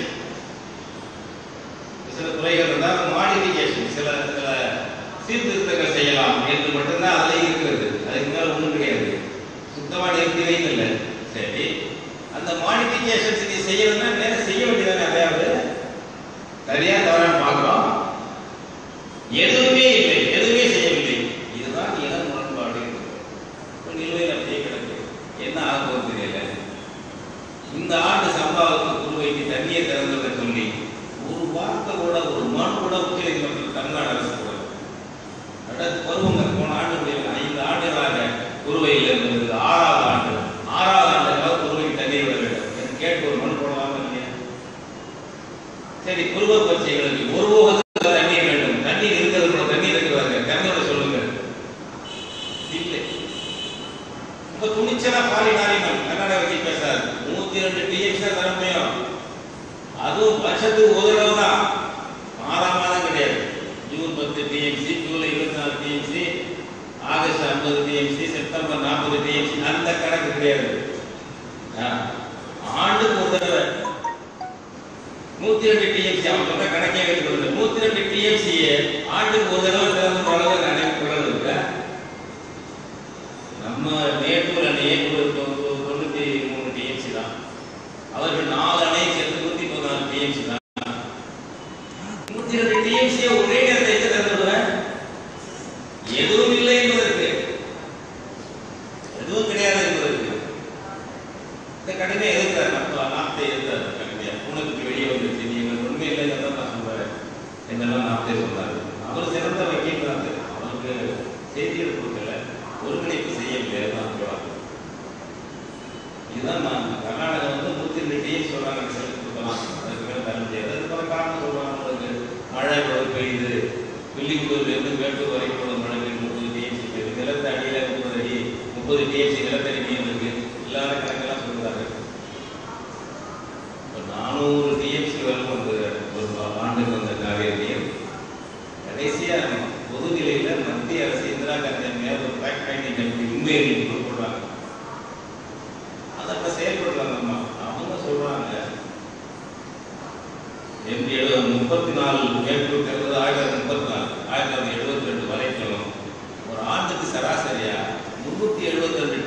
Speaker 1: சில துறைகள் இருந்தால் மாடிஃபிகேஷன் சில சில சீர்திருத்தங்கள் செய்யலாம் என்று மட்டும்தான் அதில் இருக்கிறது அதுக்கு மேல ஒன்றும் கிடையாது சுத்தமா நிறுத்தி வைக்கல சரி அந்த மாடிஃபிகேஷன்ஸ் நீ செய்யணும்னா நேரம் செய்ய வேண்டியதானே அதையாவது சரியா தவறான்னு பார்க்கிறோம் எதுவுமே இல்லை எதுவுமே செய்யவில்லை இதுதான் இன முரண்பாடு இப்ப நிலுவையில் அப்படியே கிடக்கு என்ன ஆக போகுது தெரியல இந்த ஆண்டு சம்பாவுக்கு குருவைக்கு தண்ணியை திறந்ததை சொல்லி ஒரு வார்த்தை கூட ஒரு மனு கூட உச்ச நீதிமன்றத்தில் தமிழ்நாடு அரசு கூட அடுத்த பருவங்க போன ஆண்டு முடியல ஐந்து ஆண்டுகளாக குருவையில் இருந்தது ஆறாவது ஆண்டு ஆறாவது ஆண்டுகளாக குருவைக்கு தண்ணீர் விட வேண்டும் என்று கேட்டு ஒரு மனு போடலாமா இல்லையா சரி குருவ பச்சைகளுக்கு ஒரு போகத்துக்கு தண்ணீர் வேண்டும் தண்ணீர் இருக்கிறது கூட தண்ணீர் இருக்கிறாங்க கருணோட சொல்லுங்க இல்லை இப்ப துணிச்சலா பாலினாரிமல் கன்னட வச்சு பேசாது நூத்தி ரெண்டு டிஎக்ஸ் தான் தர முடியும் அதுவும் வருஷத்துக்கு ஒரு தடவை தான் மாதம் மாதம் கிடையாது ஜூன் பத்து டிஎம்சி ஜூலை இருபத்தி நாலு டிஎம்சி ஆகஸ்ட் ஐம்பது டிஎம்சி செப்டம்பர் நாற்பது டிஎம்சி அந்த கணக்கு கிடையாது ஆ, ஆண்டுக்கு ஒரு தடவை நூத்தி ரெண்டு டிஎம்சி அவன் சொன்ன கணக்கே வைக்கிறது நூத்தி ரெண்டு டிஎம்சியை ஆண்டுக்கு ஒரு தடவை திறந்து அளவு நினைவு இருக்கு நம்ம மேட்டூர் அணையே ஒரு தொ- தொ- தொண்ணூத்தி மூணு டிஎம்சி தான் அவர்கள் நாலு அணை சேர்த்து நூத்தி பதினாறு டிஎம்சி தான் நூத்தி ரெண்டு டிஎம்சி ஒரே நேரத்தை எங்க திறந்துடுவேன் எதுவும் இல்லை என்பதற்கு எதுவும் கிடையாது என்பதற்கு இந்த கடுமையை எதிர்த்தார் நம்ம நாட்டை எதிர்த்தார் கடுமையா உனக்கு வெளியே வந்துருச்சு நீ எங்களுக்கு உண்மை இல்லைன்னு தான் நான் சொல்றேன் என்னெல்லாம் நாட்டை சொன்னார் அவர் சிறந்த வக்கீல் தான் அது. அவருக்கு செய்திகள் கொடுக்கல ஒருங்கிணைப்பு செய்யவில்லை தான் சொல்றாங்க இதுதான் நான் கர்நாடகா வந்து நூத்தி ரெண்டு டிஎம் சொல்றாங்க ரிசல்ட் கொடுக்கலாம் அதுக்கு மேல தர முடியாது அதுக்கு மேல காரணம் சொல்றாங்க உங்களுக்கு மழை இவ்வளவு பெய்யுது வில்லிபுத்தூர்ல இருந்து மேட்டூர் வரைக்கும் உள்ள மழை பெய்யுது முப்பது டிஎம்சி பெய்யுது நிலத்த அடியில முப்பது அடி முப்பது டிஎம்சி நிலத்தடி நீர் இருக்கு இல்லாத கணக்கெல்லாம் சொல்றாங்க இப்ப நானூறு டிஎம்சி வரும் அந்த ஒரு ஆண்டுக்கு வந்த காவேரி நீர் கடைசியா பொதுநிலையில மத்திய அரசு இந்திரா காந்தி அம்மையார் ஒரு ஃபேக்ட் ஃபைண்டிங் கமிட்டி உண்மையை கொடுக்குறாங்க அதை இப்ப செயல்படுறாங்க அம்மா அவங்க சொல்றாங்க எண்பத்தி எழுபது முப்பத்தி நாலு மேட்டூர் திறந்தது ஆயிரத்தி தொள்ளாயிரத்தி முப்பத்தி நாலு ஆயிரத்தி தொள்ளாயிரத்தி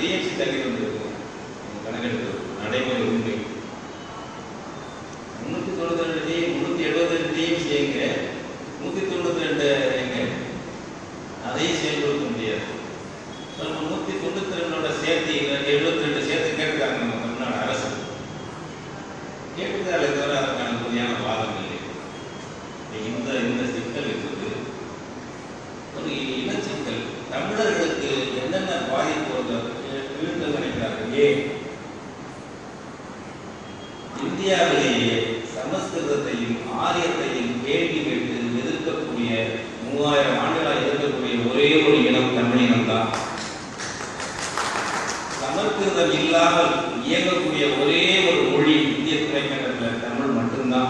Speaker 1: டிஎம்சி தள்ளி வந்திருக்கும் கணக்கெடுப்பு நடைமுறை உண்மை முன்னூத்தி தொண்ணூத்தி ரெண்டு டி முன்னூத்தி எழுபத்தி ரெண்டு டிஎம்சி எங்க நூத்தி தொண்ணூத்தி ரெண்டு எங்க அதையும் செயல்படுத்த முடியாது நம்ம நூத்தி தொண்ணூத்தி ரெண்டோட சேர்த்து எழுபத்தி ரெண்டு சேர்த்து கேட்டுக்காங்க நம்ம தமிழ்நாடு அரசு கேட்டுக்காலே தவிர அதற்கான உறுதியான வாதம் இல்லை இந்த இந்த சிக்கல் இருக்குது ஒரு இனச்சிக்கல் தமிழர்களுக்கு என்னென்ன பாதிப்பு இழுத்து நினைக்கிறார்கள் ஏன் இந்தியாவிலேயே சமஸ்கிருதத்தையும் ஆரியத்தையும் கேள்வி கேட்டு எதிர்க்கக்கூடிய மூவாயிரம் ஆண்டுகளாக இருக்கக்கூடிய ஒரே ஒரு இனம் தமிழ் இனம்தான் சமஸ்கிருதம் இல்லாமல் இயங்கக்கூடிய ஒரே ஒரு மொழி இந்திய துணைக்கண்டத்தில் தமிழ் மட்டும்தான்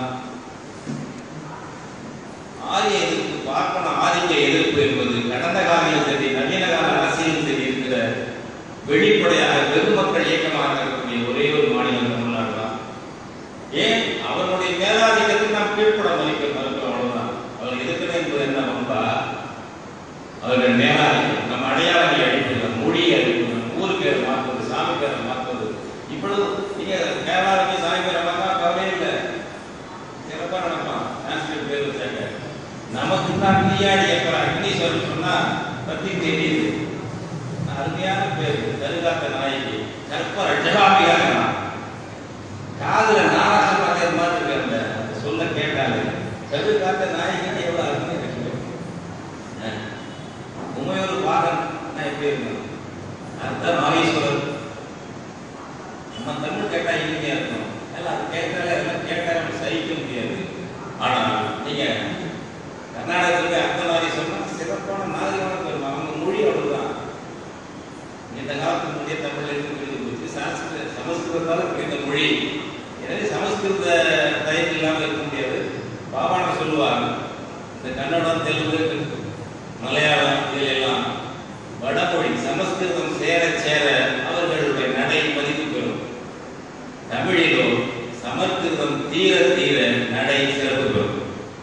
Speaker 1: ஆரிய எதிர்ப்பு பார்ப்பன ஆதிக்க எதிர்ப்பு என்பது கடந்த காலையில் சரி நவீன கால அரசியல் சரி இருக்கிற வெளிப்படையாக பெருமக்கள் இயக்கமாக இருக்கக்கூடிய ஒரே ஒரு மாநிலம் தமிழ்நாடு தான் ஏன் அவர்களுடைய மேலாதிக்கத்துக்கு நாம் கீழ்ப்பட மதிக்க மறுக்கிறோம் அவ்வளவுதான் அவர் எதிர்க்கணும் என்பது என்ன வம்பா அவர்கள் மேலாதிக்கம் நம்ம அடையாளங்களை அடிப்பது மொழி அடிப்பது ஊர் பேர் மாற்றுவது சாமி பேரை மாற்றுவது இப்பொழுது நீங்க மேலாதிக்க சாமி பேரை மாற்றா கவலையே இல்லை சிறப்பா நடப்பான் சான்ஸ்கிரிட் பேர் வச்சாங்க நமக்கு தான் நீயாடி எப்பரா இங்கிலீஷ் வரும் சொன்னா பத்தி தெரியுது அருமையான பேர் கருகாத்த நாயகி கற்ப ரஜகாபியாக காதுல நாராச பார்க்கற மாதிரி இருக்கு அந்த அந்த சொல்ல கேட்டாலே கருகாத்த நாயகின்னு எவ்வளவு அருமையா இருக்கு உமையொரு பாகன் எப்படி இருக்கும் அர்த்தம் நாகேஸ்வரர் நம்ம தமிழ் கேட்டா இனிமையா இருக்கும் எல்லாம் அது கேட்டாலே அதெல்லாம் கேட்டா நம்ம சகிக்க முடியாது ஆனா நீங்க கர்நாடகத்துக்கு அர்த்தநாரி சொன்னா சிறப்பான நாகரிகமான பெருமை அவங்க மொழி அவ்வளவுதான் இந்த காலத்துக்கு முன்னே தமிழ்ல இருந்து பிரிந்து போச்சு சான்ஸ்கிருத சமஸ்கிருதத்தால பிரிந்த மொழி எனவே சமஸ்கிருத தயக்கம் இல்லாமல் இருக்க முடியாது பாபான சொல்லுவாங்க இந்த கன்னடம் தெலுங்கு மலையாளம் இதிலெல்லாம் வடமொழி சமஸ்கிருதம் சேர சேர அவர்களுடைய நடை மதிப்பு பெறும் தமிழிலோ சமஸ்கிருதம் தீர தீர நடை சிறப்பு பெறும்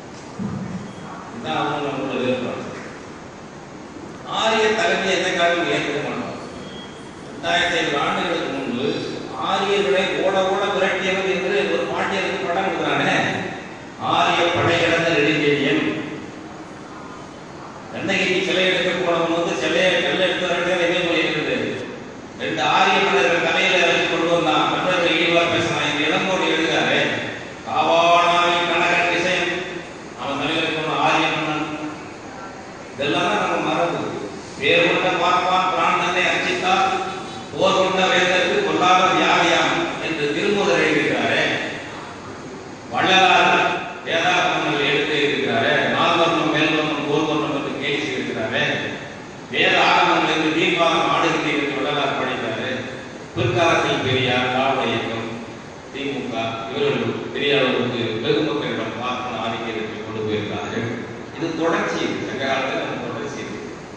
Speaker 1: இதுதான் அவங்க நம்மளோட வேறுபாடு ஆரிய தலைமை எந்த காலம் ஏற்க மாட்டோம் ரெண்டாயிரத்தி ஐநூறு ஆண்டுகளுக்கு முன்பு ஆரியர்களை ஓட ஓட விரட்டியவர் என்று ஒரு பாண்டியருக்கு படம் கொடுக்குறானே ஆரிய படையிழந்த நெடுஞ்செழியன் கண்ணகிக்கு சிலை எடுக்க போனவன் வந்து சிலையை கல்ல எடுத்து வரட்டே எங்கே இருக்கிறது ரெண்டு ஆரிய மன்னர்கள் தலையில வச்சு கொண்டு வந்தான் தமிழர்கள் ஈடுவா பேசினான் இந்த இளங்கோடி எழுதுறாரு காவானாய் கனகன் விஷயம் அவன் தலையில போன ஆரிய மன்னன் இதெல்லாம் தான் நம்ம மரபு வேறு கொண்ட பார்ப்பான் பிரான் தன்னை அர்ச்சித்தார் போர் கொண்ட வேந்தருக்கு கொல்லாத வியாதியாம் என்று திருமுதல் எழுதியிருக்கிறாரே வள்ளலார் வேதாகமங்கள் எடுத்து இருக்கிறாரே நால்வர்ணம் மேல்வர்ணம் கோல்வர்ணம் என்று கேள்வி செய்திருக்கிறாரே வேத ஆகமங்கள் என்று தீர்மானம் ஆடுகிறீர்கள் என்று வள்ளலார் படித்தாரு பிற்காலத்தில் பெரியார் திராவிட இயக்கம் திமுக இவர்கள் பெரிய அளவுக்கு வெகு மக்களிடம் பார்ப்பன ஆதிக்கத்தை கொண்டு போயிருக்கிறார்கள் இது தொடர்ச்சி சங்க காலத்தில் நம்ம தொடர்ச்சி இது.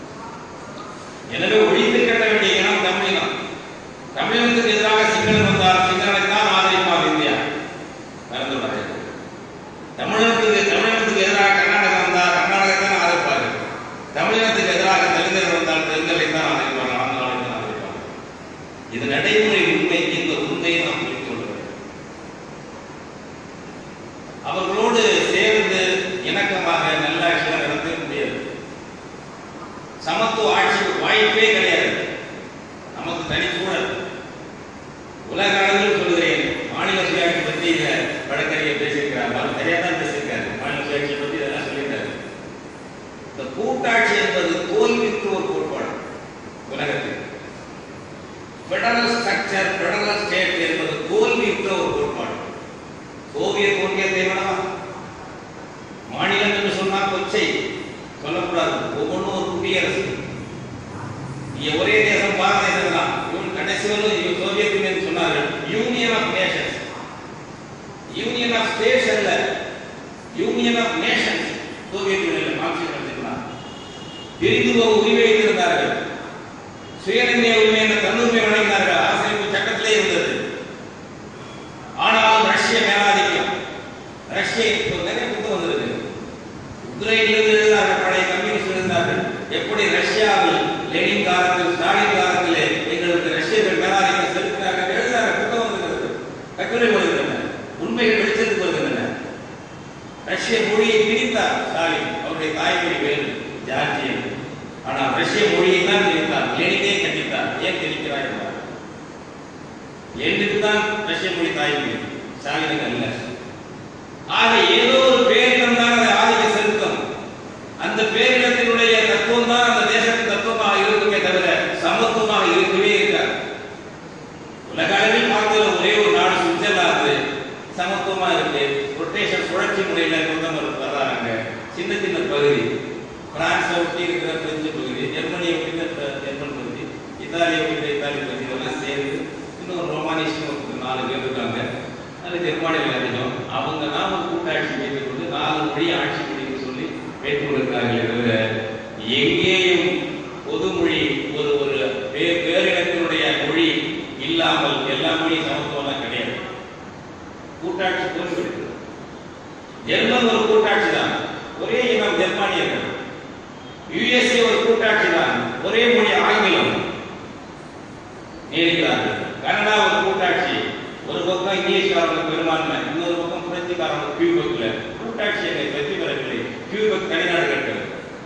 Speaker 1: எனவே ஒழித்து கட்ட வேண்டிய இனம் தமிழினம் தமிழினத்துக்கு எதிராக சிங்களன் வந்தால் சிங்களனை தான் ஆதரிப்பார் இந்தியா மறந்து விடாதீர்கள். தமிழினத்துக்கு தமிழினத்துக்கு எதிராக கர்நாடகம் வந்தால் கர்நாடகத்தை தான் ஆதரிப்பார் தமிழினத்துக்கு எதிராக தெலுங்கர்கள் வந்தால் தெலுங்கலை தான் ஆதரிப்பார் ஆந்திராவை தான் ஆதரிப்பார் இது நடைமுறை உண்மை இந்த உண்மையை நாம் புரிந்து கொள்ள வேண்டும் அவர்களோடு சேர்ந்து இணக்கமாக நல்லாட்சியாக நடத்தவே முடியாது சமத்துவ ஆட்சிக்கு வாய்ப்பே கிடையாது நமக்கு தனிச்சூழல் உலக அளவில் சொல்கிறேன் மாநில சுயாட்சி பற்றி இத வழக்கறிஞர் பேசியிருக்கிறார் அவர் சரியா தான் பேசியிருக்காரு மாநில சுயாட்சி பற்றி இதெல்லாம் சொல்லியிருக்காரு இந்த கூட்டாட்சி என்பது தோல்விக்கு ஒரு கோட்பாடு உலகத்தில் ஃபெடரல் ஸ்ட்ரக்சர் ஃபெடரல் ஸ்டேட் என்பது தோல்வியுற்ற ஒரு கோட்பாடு சோவியத் ஒன்றியத்தை வேணாம் மாநிலம் என்று சொன்னால் கொச்சை சொல்லக்கூடாது ஒவ்வொன்றும் ஒரு குடியரசு இங்க ஒரே தேசம் பாரத தேசம் தான் இவன் கடைசி வரையும் சோவியத் யூனியன் சொன்னார்கள் union of nations union of states அல்ல union of nations Soviet Union Marxist எடுத்துக்கலாம் பிரிந்து உரிமை வைத்திருந்தார்கள் சுயநிர்ணய உரிமை என்ற தன்னுரிமை வழங்கினார்கள் அரசமைப்பு சட்டத்திலே இருந்தது ஆனாலும் ரஷ்ய மேலாதிக்கம் ரஷ்ய இப்போ நிறைய புத்தகம் வந்திருக்கு உக்ரைனிலிருந்து எழுதினார்கள் பழைய கம்யூனிஸ்ட் இருந்தார்கள் எப்படி ரஷ்யாவில் லெனின் காலத்தில் ஸ்டாலின் காலத்திலே எங்களுக்கு ரஷ்ய ரஷ்ய மொழி தாய்மொழி ஸ்டாலினுக்கு அல்ல ஆக ஏதோ ஒரு பேரிடம் தான் அது ஆதிக்க செலுத்தும் அந்த பேரிடத்தினுடைய தத்துவம் தான் அந்த தேசத்தின் தத்துவமாக இருக்குமே தவிர சமத்துவமாக இருக்கவே இருக்காது உலக அளவில் பார்த்ததுல ஒரே ஒரு நாடு சுவிட்சர்லாந்து சமத்துவமா இருக்கு ரொட்டேஷன் சுழற்சி முறையில பிரதமர் வர்றாங்க சின்ன சின்ன பகுதி பிரான்ஸை ஒட்டி இருக்கிற பிரெஞ்சு பகுதி ஜெர்மனியை ஒட்டி இருக்கிற ஜெர்மன் பகுதி இத்தாலியை ஒட்டி இத்தாலி பகுதி எல்லாம் சேர்ந்து இன்னும் ரோமானிஸ்ட் ஒரு நாலு பேர் இருக்காங்க அது ஜெர்மானியில் அதிகம் அவங்க தான் ஒரு கூட்டாட்சி வைத்துக் கொண்டு நாலு மொழி ஆட்சி மொழின்னு சொல்லி வைத்துக் கொண்டிருக்கிறார்களே தவிர எங்கேயும் பொதுமொழி ஒரு ஒரு வே- வேறினத்தினுடைய மொழி இல்லாமல் எல்லா மொழியும் சமத்துவம்லாம் கிடையாது கூட்டாட்சி தோல்விடுது ஜெர்மன் ஒரு கூட்டாட்சி தான் ஒரே இனம் ஜெர்மானியர்கள் யுஎஸ்ஏ ஒரு கூட்டாட்சி தான் ஒரே மொழி ஆங்கிலம் நீடிக்கிறார்கள் கனடா ஒரு கூட்டாட்சி ஒரு பக்கம் இங்கிலீஷ்காரர்கள் பெரும்பான்மை இன்னொரு பக்கம் பிரெஞ்சுக்காரர்கள் கியூபெக்ல கூட்டாட்சி எங்களை வெற்றி பெறவில்லை கியூபெக் தனிநாடு கட்டது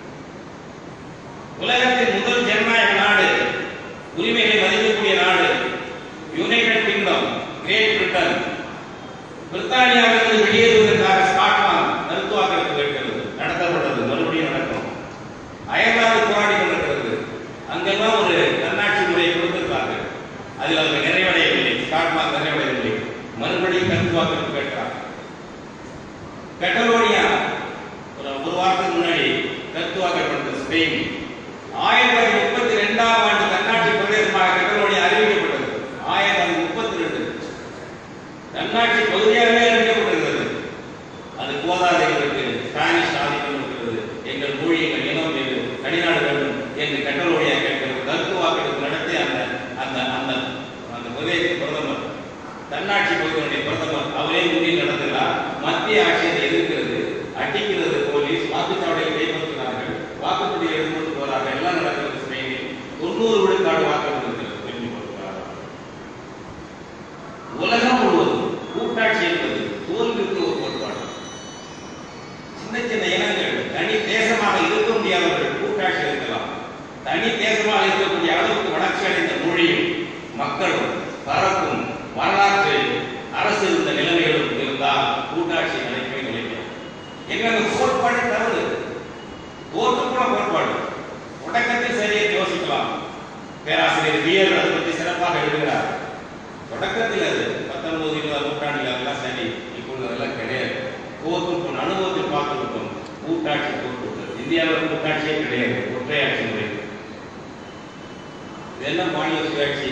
Speaker 1: உலகத்தின் முதல் ஜனநாயக நாடு உரிமைகளை மதிக்கக்கூடிய நாடு யுனைடெட் கிங்டம் கிரேட் பிரிட்டன் பிரித்தானியாவிலிருந்து வெளியேறுவதற்காக ஸ்காட்லாந்து மருத்துவாக்கருக்கு கேட்கிறது நடத்தப்பட்டது மறுபடியும் நடக்கும் அயர்லாந்து போராடி கொண்டிருக்கிறது அங்கெல்லாம் ஒரு தன்னாட்சி முறையை கொடுத்திருக்கார்கள் அதில் அவங்க நிறைவடையவில்லை ஸ்காட்லாந்து நிறைவடையவில்லை மறுபடியும் கருத்துவாக்கருக்கு கேட்கிறார் கட்டலோனியா ஒரு ஒரு வாரத்துக்கு முன்னாடி கருத்துவாக்கப்பட்டது ஸ்பெயின் ஆயிரத்தி தொள்ளாயிரத்தி முப்பத்தி ரெண்டாம் ஆண்டு தன்னாட்சி பிரதேசமாக கட்டலோனியா அறிவிக்கப்பட்டது ஆயிரத்தி தொள்ளாயிரத்தி முப்பத்தி ரெண்டு தன்னாட்சி பகுதியாகவே அறிவிக்கப்பட்டிருக்கிறது அது போதாது எங்களுக்கு ஸ்பானிஷ் ஆதிக்கம் இருக்கிறது எங்கள் மொழி எங்கள் இனம் வேறு தனிநாடு வேண்டும் என்று கட்டளோடைய கேட்கிறது கருத்து வாக்கெடுப்பு நடத்தி அந்த அந்த அந்த அந்த பிரதேச பிரதமர் தன்னாட்சி பகுதியுடைய பிரதமர் அவரே முன்னில் நடத்துகிறார் மத்திய ஆட்சி அதை எதிர்க்கிறது அடிக்கிறது போலீஸ் வாக்குச்சாவடியை கைப்பற்றுகிறார்கள் வாக்குப்படி எடுத்துக்கொண்டு போறார்கள் எல்லாம் நடக்கிறது ஸ்பெயினில் தொண்ணூறு விழுக்காடு வாக்குப்படி இருக்கிறது தெரிஞ்சு கொள்கிறார்கள் உலகம் முழுவதும் கூட்டாட்சி என்பது தோல்விக்கு ஒரு கோட்பாடு சின்ன சின்ன இனங்கள் தனி தேசமாக இருக்க முடியாதவர்கள் கூட்டாட்சி இருக்கலாம் தனி தேசமாக இருக்கக்கூடிய அளவுக்கு வளர்ச்சி அடைந்த மொழியும் மக்களும் பரப்பும் வரலாற்று அரசு இருந்த நிலைமைகளும் இருந்தால் கூட்டாட்சி நிலைமை நிலைக்கும் எங்க அந்த கோட்பாடு தவறு தோற்றுப்புற கோட்பாடு தொடக்கத்தில் சரியை யோசிக்கலாம் பேராசிரியர் வியர் அதை பற்றி சிறப்பாக எழுதுகிறார் தொடக்கத்தில் அது பத்தொன்பது இருபது நூற்றாண்டில் அதெல்லாம் சரி இப்பொழுது அதெல்லாம் கிடையாது தோற்று அனுபவத்தில் பார்த்துருக்கோம் கூட்டாட்சி தோற்றுவிட்டது இந்தியாவில் கூட்டாட்சியே கிடையாது ஒற்றையாட்சி முறை இதெல்லாம் மாநில சுயாட்சி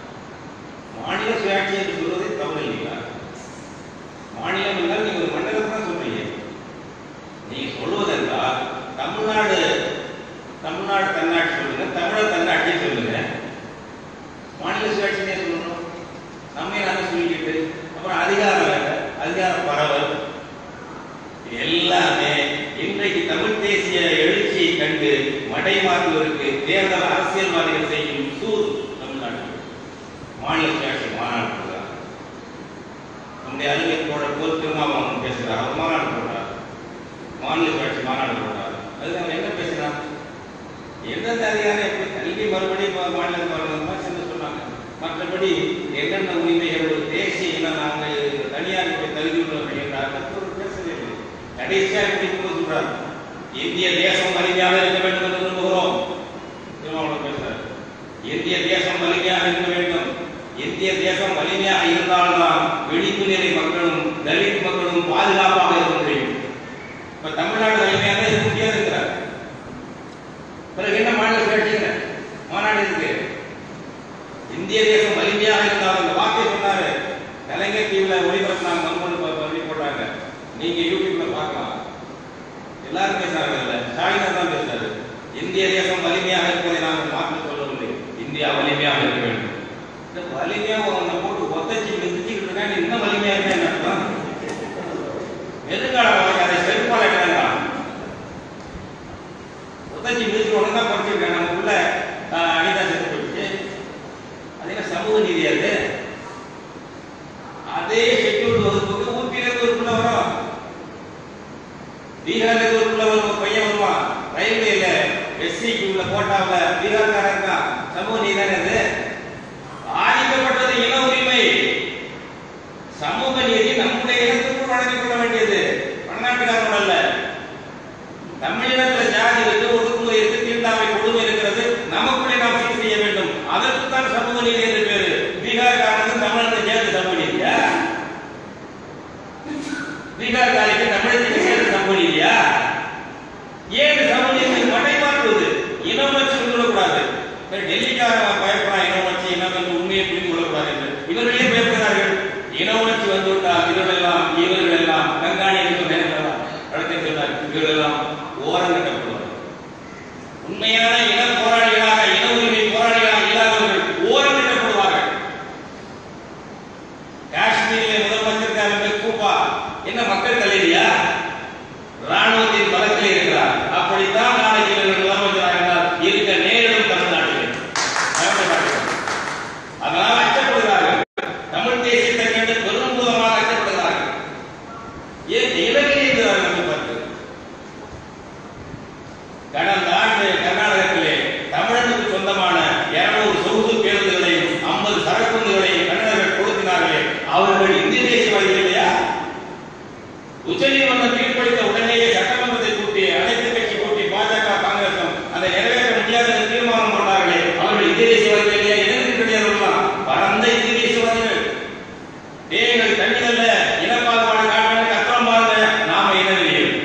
Speaker 1: மாநில சுயாட்சி என்று சொல்வதே தவறு இல்லைங்களா மாநிலம் என்றால் நீங்க ஒரு மண்டலத்தை தான் சொல்றீங்க நீங்க சொல்வதென்றால் தமிழ்நாடு தமிழ்நாடு தன்னாட்சி சொல்லுங்க தமிழர் தன்னாட்சி சொல்லுங்க மாநில சுயாட்சினே சொல்லணும் நம்ம நாம சொல்லிக்கிட்டு அப்புறம் அதிகாரம் வேற அதிகார பரவல் இது எல்லாமே இன்றைக்கு தமிழ் தேசிய எழுச்சியை கண்டு மடை மாற்றுவதற்கு தேர்தல் அரசியல்வாதிகள் செய்யும் சூர் தமிழ்நாடு மாநில சுயாட்சி மாநாடு போடுறார் நம்முடைய அறிவியல் தோழர் போல் திருமாவளவன் பேசுகிறார் அவர் மாநாடு போடுறார் மாநில சுயாட்சி மாநாடு போடுறார் அது அவர் என்ன பேசுறார் எந்தெந்த அதிகாரம் எப்படி கல்வி மறுபடியும் மா- மாநிலத்துக்கு வரணுமா சென்று சொன்னாங்க மற்றபடி என்னென்ன உரிமைகள் ஒரு தேசிய இனம் நாங்கள் தனியார் தகுதி உள்ளவர்கள் என்றார் மற்றொரு பேசவே இல்லை கடைசியாக முடிக்கும் சொல்றார் இந்திய தேசம் வலிமையாக இருக்க வேண்டும் என்று விரும்புகிறோம் திருமாவளவன் பேசுறார் இந்திய தேசம் வலிமையாக இருக்க வேண்டும் இந்திய தேசம் வலிமையாக இருந்தால்தான் விழிப்பு நிலை மக்களும் தலித் மக்களும் பாதுகாப்பாக இருக்க முடியும் இப்ப தமிழ்நாடு வலிமையாக இருக்க முடியாதுங்கிறார் பிறகு என்ன மாநில சுயாட்சிங்க மாநாடு இருக்கு இந்திய தேசம் வலிமையாக இருந்தால் அந்த வாக்கை சொன்னாரு கலைஞர் டிவில ஒளிபரப்புனாங்க மண்பொழு பதிவு போட்டாங்க நீங்க யூடியூப்ல பார்க்கலாம் எல்லாரும் பேசுறாங்க இல்ல ஸ்டாலின் தான் பேசுறாரு இந்திய தேசம் வலிமையாக இருப்பதை நாங்கள் மாற்ற சொல்லவில்லை இந்தியா வலிமையாக இருக்க வேண்டும் இந்த வலிமையா உன்னை போட்டு ஒத்தச்சி மிதிச்சுக்கிட்டு இருக்கா நீ இன்னும் வலிமையா இருக்கா என்ன அர்த்தம் எதிர்கால வாழ்க்கை அதை செருப்பால வேண்டாம் உதச்சி மிதிச்சு உடனே தான் குறைச்சிருக்கேன் நமக்குள்ள ஆஹ், அனிதா செத்து போயிடுச்சு அது என்ன சமூக நீதி அது அதே ஷெட்யூல்டு வகுப்புக்கு ஊப்பியிலிருந்து ஒரு பிள்ளை வரும் பீகார்ல இருந்து ஒரு பிள்ளை வரும் ஒரு பையன் வருவான் ரயில்வேல எஸ்சிக்கு உள்ள கோட்டாவுல பீகார்காரன் இருக்கான் சமூக நீதி தானே அது ஆதிக்கப்பட்டது இன உரிமை அதற்கு தான் சமூக நீதி என்று பேரு பீகார்காரனுக்கு தமிழனுக்கு சேர்ந்து சமூக நீதியா பீகார்காரிக்கு தமிழத்துக்கு சேர்ந்து சமூக நீதியா ஏன் சமூக நீதி மடைமாற்றுவது இனம் வச்சு விடக்கூடாது டெல்லிக்காரன் பயப்படுறான் இனம் வச்சு இனம் என்று உண்மையை புரிந்து கொள்ளக்கூடாது என்று இவர்களே பயப்படுகிறார்கள் இன உணர்ச்சி வந்துவிட்டால் இவர்களெல்லாம் இவர்கள் எல்லாம் கண்காணி என்று நேரலாம் அடுத்த சொன்னார் இவர்கள் எல்லாம் ஓரம் கட்டப்படுவார்கள் உண்மையான இன போராளிகளாக இன உரிமை போராளிகளாக இல்லாதவர்கள் ஓரம் கட்டப்படுவார்கள் காஷ்மீரிலே முதலமைச்சர் மெஹ்பூபா என்ன மக்கள் தலைவியா ராணுவத்தின் பலத்தில் இருக்கிறார் அப்படித்தான் நாளைக்கு இவர்கள் முதலமைச்சராக இருந்தால் இருக்க நேரிடும் தமிழ்நாட்டில் பயப்படார்கள். அதனால் அச்சப்படுகிறார்கள் தமிழ் தேசியத்தை கண்டு பெரும்பூதமாக அச்சப்படுகிறார்கள் ஏன் இலக்கிய இருக்கிறார்கள் நம்ம பார்த்து கடந்த ஆண்டு கர்நாடகத்திலே தமிழனுக்கு சொந்தமான 200 சொகுசு பேருந்துகளையும் 50 சரக்குந்துகளையும் கன்னடர்கள் கொடுக்கிறார்களே அவர்கள் இந்திய தேசியவாதிகள் இல்லையா உச்சநீதிமன்றம் தீர்ப்பளித்த உடனேயே சட்டமன்றத்தை கூட்டி அனைத்து கட்சி கூட்டி பாஜக காங்கிரசும் அதை நிறைவேற்ற முடியாத என்று தீர்மானம் கொண்டார்களே அவர்கள் இந்திய தேசியவாதிகள் இல்லையா எதற்கு கிடையாதுலாம் பரந்த இந்திய தேசியவாதிகள் நீங்கள் தண்ணிதல்ல இனப்பாகுபாடு காட்டுறது கஷ்டம் பாருங்க நாம இனவெளியில்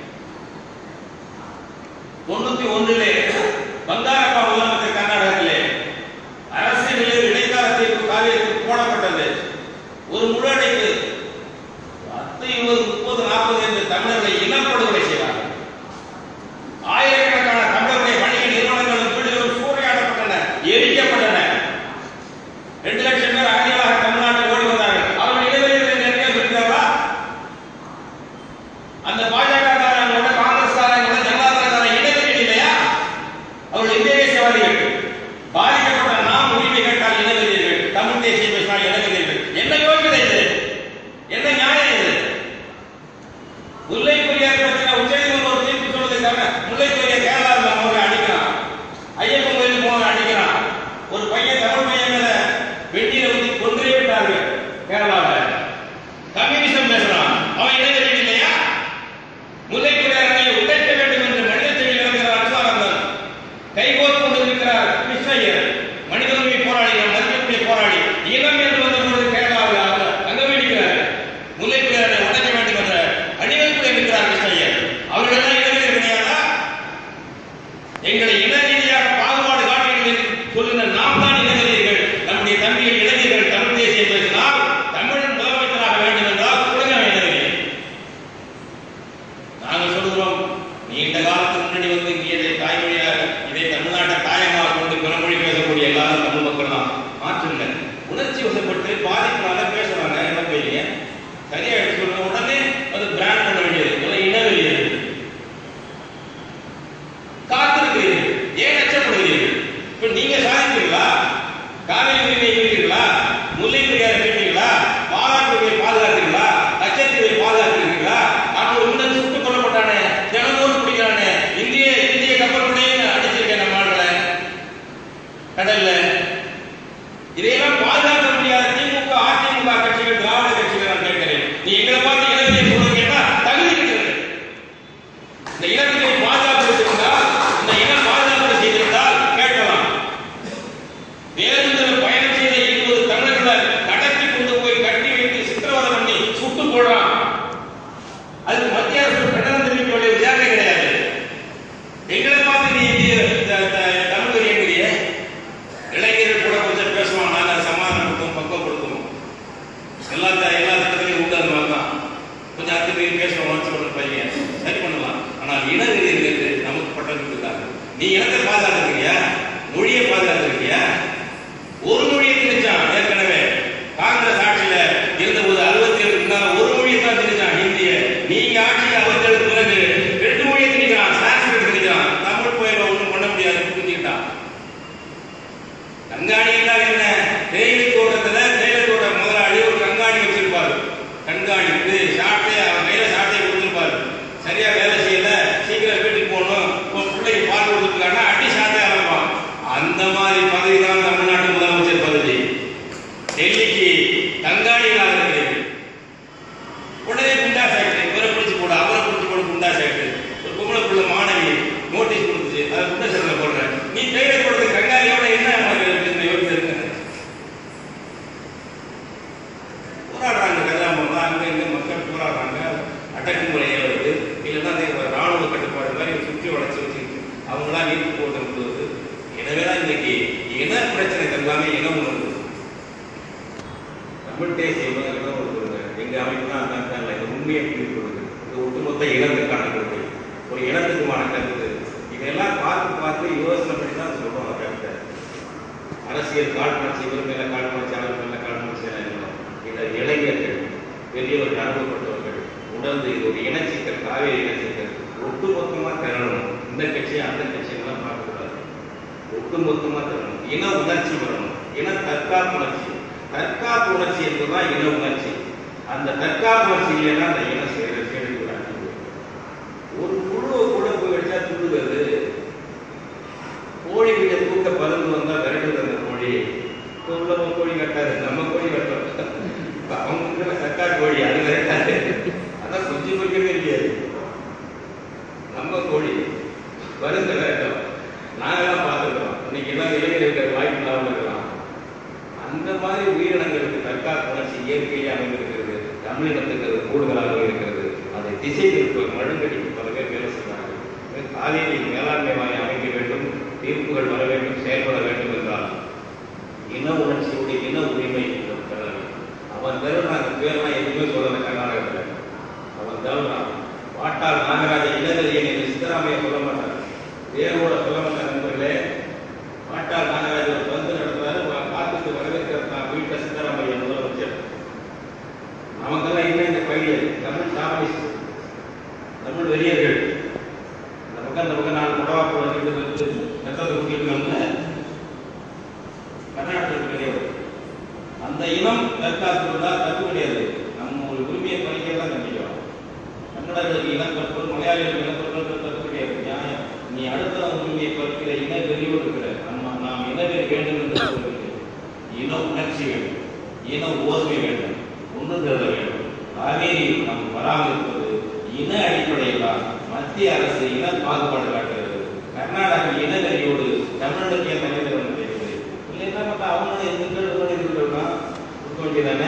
Speaker 1: தொண்ணூத்தி ஒன்றிலே பங்காரப்பா முதலமைச்சர் கர்நாடகத்திலே அரசியலில் இடைக்கால தீர்ப்பு காவியத்துக்கு போடப்பட்டது ஒரு முழு அடைப்பு பத்து இருபது முப்பது நாற்பது என்று தமிழர்களை இனப்படுகொலை செய்தார்கள் ஆயிரக்கணக்கான தமிழர்களுடைய வணிக நிறுவனங்களும் வீடுகளும் சூறையாடப்பட்டன எரிக்கப்பட்டன ரெண்டு லட்சம் பேர் அகதிகளாக தமிழ்நாட்டுக்கு ஓடி வந்தார்கள் அவர்கள் இடைவெளியில் நிறைய இருக்கிறார்களா அந்த பாஜக காரங்களோட காங்கிரஸ் காரங்களோட ஜனதா காரங்களோட இடைவெளி இல்லையா அவர்கள் இந்திய தேசியவாதிகள் பாதிக்கப்பட்ட நாம் உரிமை கேட்டால் இனவெறியர்கள் தமிழ் தேசிய பேசினால் இனவெறியர்கள் என்ன யோகிதை இது என்ன நியாயம் இது முல்லை பெரியார் பிரச்சனை உச்சநீதிமன்றம் ஒரு தீர்ப்பு சொல்றதுக்காக முல்லை பெரியார் கேரளாவில் அவங்களை அடிக்கிறான் ஐயப்பன் கோயில் போன அடிக்கிறான் ஒரு பையன் தமிழ் பையன் மேல வெட்டியில ஊத்தி கொன்றே விட்டார்கள் கேரளாவில் கம்யூனிசம் பேசுறான் அவன் இடைவெளி இல்லையா முல்லை பெரியாரை உடைக்க வேண்டும் என்று மனித செடியில் இருக்கிறார் அன்சாரந்தன் கைகோர்த்து கொண்டிருக்கிறார் கிருஷ்ணய்யர் மனித உரிமை போராளிகள் மதிக்கக்கூடிய போராளி இனம் என்று வந்த பொழுது கேரளாவில் அவர் அங்க வேண்டிக்கிறார் முல்லை பெரியாரை உடைக்க வேண்டும் என்ற அணிவகுப்பில் இருக்கிறார் கிருஷ்ணய்யர் அவர்கள் எல்லாம் இனவெறி கிடையாதா எங்களை இன ரீதியாக பாகுபாடு காட்டுகிறீர்கள் என்று சொல்லுகிற நாம் தான் இனவெறியர்கள் நம்முடைய தம்பிகள் இளைஞர்கள் தமிழ் தேசியம் பேசினால் தமிழன் முதலமைச்சராக வேண்டும் என்றால் கொடுங்க இனவெறியர் நாங்கள் சொல்கிறோம் நீண்ட காலத்துக்கு முன்னாடி வந்து இங்கே இதை தாய்மொழியாக இதை தமிழ்நாட்டை தாயமாக கொண்டு பிறமொழி பேசக்கூடிய எல்லாரும் தமிழ் மக்கள் தான் மாற்றுங்க உணர்ச்சி வசப்பட்டு பாதிப்புனால பேசுறாங்க என்ன பையங்க சரியா எடுத்து சொல்லுங்க உடனே அது பிராண்ட் பண்ண வேண்டியது இதெல்லாம் இனவெளியது காத்திருக்கிறீர்கள் ஏன் அச்சப்படுகிறீர்கள் இப்ப நீங்க சாதித்தீர்களா காவிரி உரிமை இருக்கிறீர்களா முல்லை பெரியார் கேட்டீங்களா பாலாற்றுவை பாதுகாத்தீங்களா லட்சத்தீவை பாதுகாத்திருக்கீங்களா அங்க ஒரு முன்னன் சுட்டுக் கொல்லப்பட்டானே தினமும் பிடிக்கிறானே இந்திய இந்திய கப்பல் படையை அடிச்சிருக்கேன் நம்ம ஆளுகளை கடல்ல இதையெல்லாம் பாதுகாக்க முடியாத திமுக அதிமுக கட்சிகள் திராவிட கட்சிகள் நான் கேட்கிறேன் நீ எங்களை பார்த்து இளவியை சொல்றீங்கன்னா தகுதி இருக்கிறது இந்த இனத்தை பாதுகாப்பு செய்திருந்தால் இந்த இனம் பாதுகாப்பு செய்திருந்தால் கேட்கலாம் பேருந்தில் பயணம் செய்த இருபது தமிழர்களை கடத்தி கொண்டு போய் கட்டி வைத்து சித்திரவதை பண்ணி சுட்டு போடுறான் அதுக்கு மத்திய அரசு கண்டனம் தெரிவிக்க வேண்டிய விசாரணை கிடையாது எங்களை பார்த்து நீ இந்திய த- த- தமிழ் வரியங்கிறிய இளைஞர்கள் கூட கொஞ்சம் பேசுவான் நாங்கள் சமாதானப்படுத்தும் பக்குவப்படுத்துவோம் எல்லா த- எல்லா திட்டத்திலையும் உண்டு அந்த மாதிரி தான் கொஞ்சம் அத்து பேர் பேசுவோம் வச்சு கொண்டு பையன் சரி பண்ணலாம் ஆனால் இனவெறியர்களுக்கு நமக்கு பட்டம் கொடுத்தாங்க நீ இனத்தை பாதுகாத்துருக்கியா மொழியை பாதுகாத்துருக்கியா ஒரு மொழியை திணிச்சான் ஏற்கனவே காங்கிரஸ் ஆட்சியில இருந்தபோது அறுபத்தி ஏழு இருந்தாலும் ஒரு மொழியை தான் திணிச்சான் ஹிந்திய நீங்க ஆட்சியில் அறுபத்தி ஏழு பிறகு ரெண்டு மொழியை திணிக்கிறான் சான்ஸ்கிரிட் திணிக்கிறான் தமிழ் போயில ஒண்ணும் பண்ண முடியாது புரிஞ்சுக்கிட்டான் கண்காணி என்றால் என்ன தேயிலை தோட்டத்துல தேயிலை தோட்ட முதலாளி ஒரு கண்காணி வச்சிருப்பாரு கண்காணிப்பு சாட்டை அவன் கையில சாட்டையை கொடுத்துருப்பாரு சரியா வேலை செய்யல சீக்கிரம் வீட்டுக்கு போகணும் உன் பிள்ளைக்கு பால் கொடுத்துருக்காங்கன்னா அடி சாட்டை ஆரம்பிப்பான் அந்த மாதிரி பதவி தான் தமிழ்நாட்டு முதலமைச்சர் பதவி டெல்லிக்கு கண்காணிகளாக இருக்கிறீர்கள் உடனே குண்டா ஃபேக்டரி இவரை பிடிச்சி போடு அவரை பிடிச்சி போடு குண்டா ஃபேக்டரி ஒரு பொம்பளை பிள்ளை மாணவி நோட்டீஸ் கொடுத்துச்சு அதை குண்டா சிறந்த போடுறேன் நீ தேயிலை போடுறது கங்காரியோட என்ன உனக்கு இந்த எல்லாமே இன உணர்வு தமிழ் தேசிய உணர்வு ஒரு எங்க அமைப்பு தான் அதான் தான் இந்த உண்மையை புரிந்து கொள்வது இது ஒட்டுமொத்த இனத்துக்கான கொள்கை ஒரு இனத்துக்குமான கருத்து இதெல்லாம் பார்த்து பார்த்து யோசனை பண்ணி தான் சொல்றோம் அந்த கருத்தை அரசியல் காழ்ப்புணர்ச்சி இவர் மேல காழ்ப்புணர்ச்சி அவர் மேல காழ்ப்புணர்ச்சி எல்லாம் இல்லை. இந்த இளைஞர்கள் பெரியவர்கள் அனுபவப்பட்டவர்கள் உணர்ந்து இது ஒரு இனச்சிக்கல் காவேரி இனச்சிக்கல் ஒட்டுமொத்தமா தரணும் இந்த கட்சி அந்த கட்சியெல்லாம் பார்க்கக்கூடாது ஒட்டுமொத்தமா தரணும் இன உணர்ச்சி வரணும் இன தற்காப்பு உணர்ச்சி தற்காப்பு உணர்ச்சி என்பதுதான் இன உணர்ச்சி அந்த தற்காப்பு உணர்ச்சியில தான் அந்த இன சேர சேர்க்கிறாங்க ஒரு புழுவை கூட போய் வச்சா துள்ளுகிறது கோழி கிட்ட தூக்க பருந்து வந்தா விரட்டுது அந்த கோழி இப்ப உள்ள கோழி கட்டாது நம்ம கோழி கட்டோம் இப்ப அவங்க சக்கா கோழி அது விரட்டாது அதான் குஞ்சு பொறிக்கவே தெரியாது நம்ம கோழி வருந்த விரட்டும் நாங்களாம் பார்த்துக்கிறோம் இன்னைக்கு எல்லாம் இளைஞர் இருக்கிற வாய்ப்பு இல்லாமல் இருக்கலாம் அந்த மாதிரி உயிரினங்களுக்கு தற்காப்பு உணர்ச்சி இயற்கையை அமைந்திருக்கிறது தமிழினத்துக்கு அது கூடுதலாக இருக்கிறது அதை திசை திருப்ப மழுங்கடிக்கு பல பேர் வேலை செய்கிறார்கள் இது காவேரி மேலாண்மை வாரியம் அமைக்க வேண்டும் தீர்ப்புகள் வர வேண்டும் செயல்பட வேண்டும் என்றால் இன உணர்ச்சியோடு இன உரிமை பெற வேண்டும் அவன் தருண் அந்த பேர்லாம் எதுவுமே சொல்லல கர்நாடகத்தில் அவன் தருணான் வாட்டாள் நாகராஜ இளங்கரியன் என்று சித்தராமையை சொல்ல மாட்டார் வேரோட சொல்ல மாட்டார் நண்பர்களே வாட்டாள் நாகராஜ ஒரு பந்து நடத்துறாரு வா- பார்த்துட்டு வரவேற்கிறது தான் வீட்டில் சித்தராமையா முதலமைச்சர் நமக்கெல்லாம் இன்னும் இந்த பையன் தமிழ் சாமிஸ்ட் தமிழ் வெறியர்கள் இந்த பக்கம் இந்த பக்கம் நாலு புடவா போட்டு வந்து நெட்டத்தை குட்டிருக்கோம்ல கர்நாடகத்தில் கிடையாது அந்த இனம் தற்காத்துறதா தப்பு கிடையாது நம்ம ஒரு உரிமையை பறிக்க தான் கண்டிக்கிறோம் கன்னடர்களுக்கு இனம் கற்பது மலையாளிகளுக்கு இனம் கற்பது தப்பு கிடையாது நியாயம் நீ அடுத்த உரிமையை பறிக்கிற இன வெறியோடு இருக்கிற நம்ம நாம் இன வெறி வேண்டும் என்று சொல்லவில்லை இன உணர்ச்சி வேண்டும் இன ஓர்மை வேண்டும் ஒன்று திரள வேண்டும் காவேரி நாம் பராமரிப்பது இன அடிப்படையில் தான் மத்திய அரசு இன பாகுபாடு காட்டுகிறது கர்நாடக இனவெறியோடு தமிழனுக்கு எந்த நிலையில் கிடைக்கிறது இல்லைன்னா மற்ற அவங்களும் எந்த இருக்கிறதா கொடுக்க வேண்டியதானே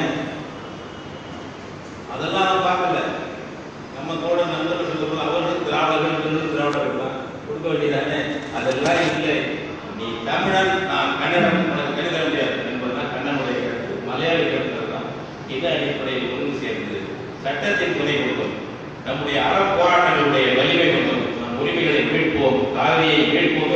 Speaker 1: அதெல்லாம் நான் பார்க்கல நம்ம தோட நண்பர்கள் சொல்லும்போது அவர்களும் திராவிடர்கள் இவர்களும் திராவிடர்கள் தான் கொடுக்க வேண்டியதானே அதெல்லாம் இல்லை நீ தமிழன் நான் கன்னடம் உனக்கு கணித முடியாது என்பதுதான் கண்ணனுடைய கருத்து மலையாளி கருத்து தான் இன அடிப்படையில் ஒன்று சேர்ந்து சட்டத்தின் துணை கொண்டும் நம்முடைய அற போராட்டங்களுடைய வலிமை கொண்டும் நம் உரிமைகளை மீட்போம் காவிரியை மீட்போம்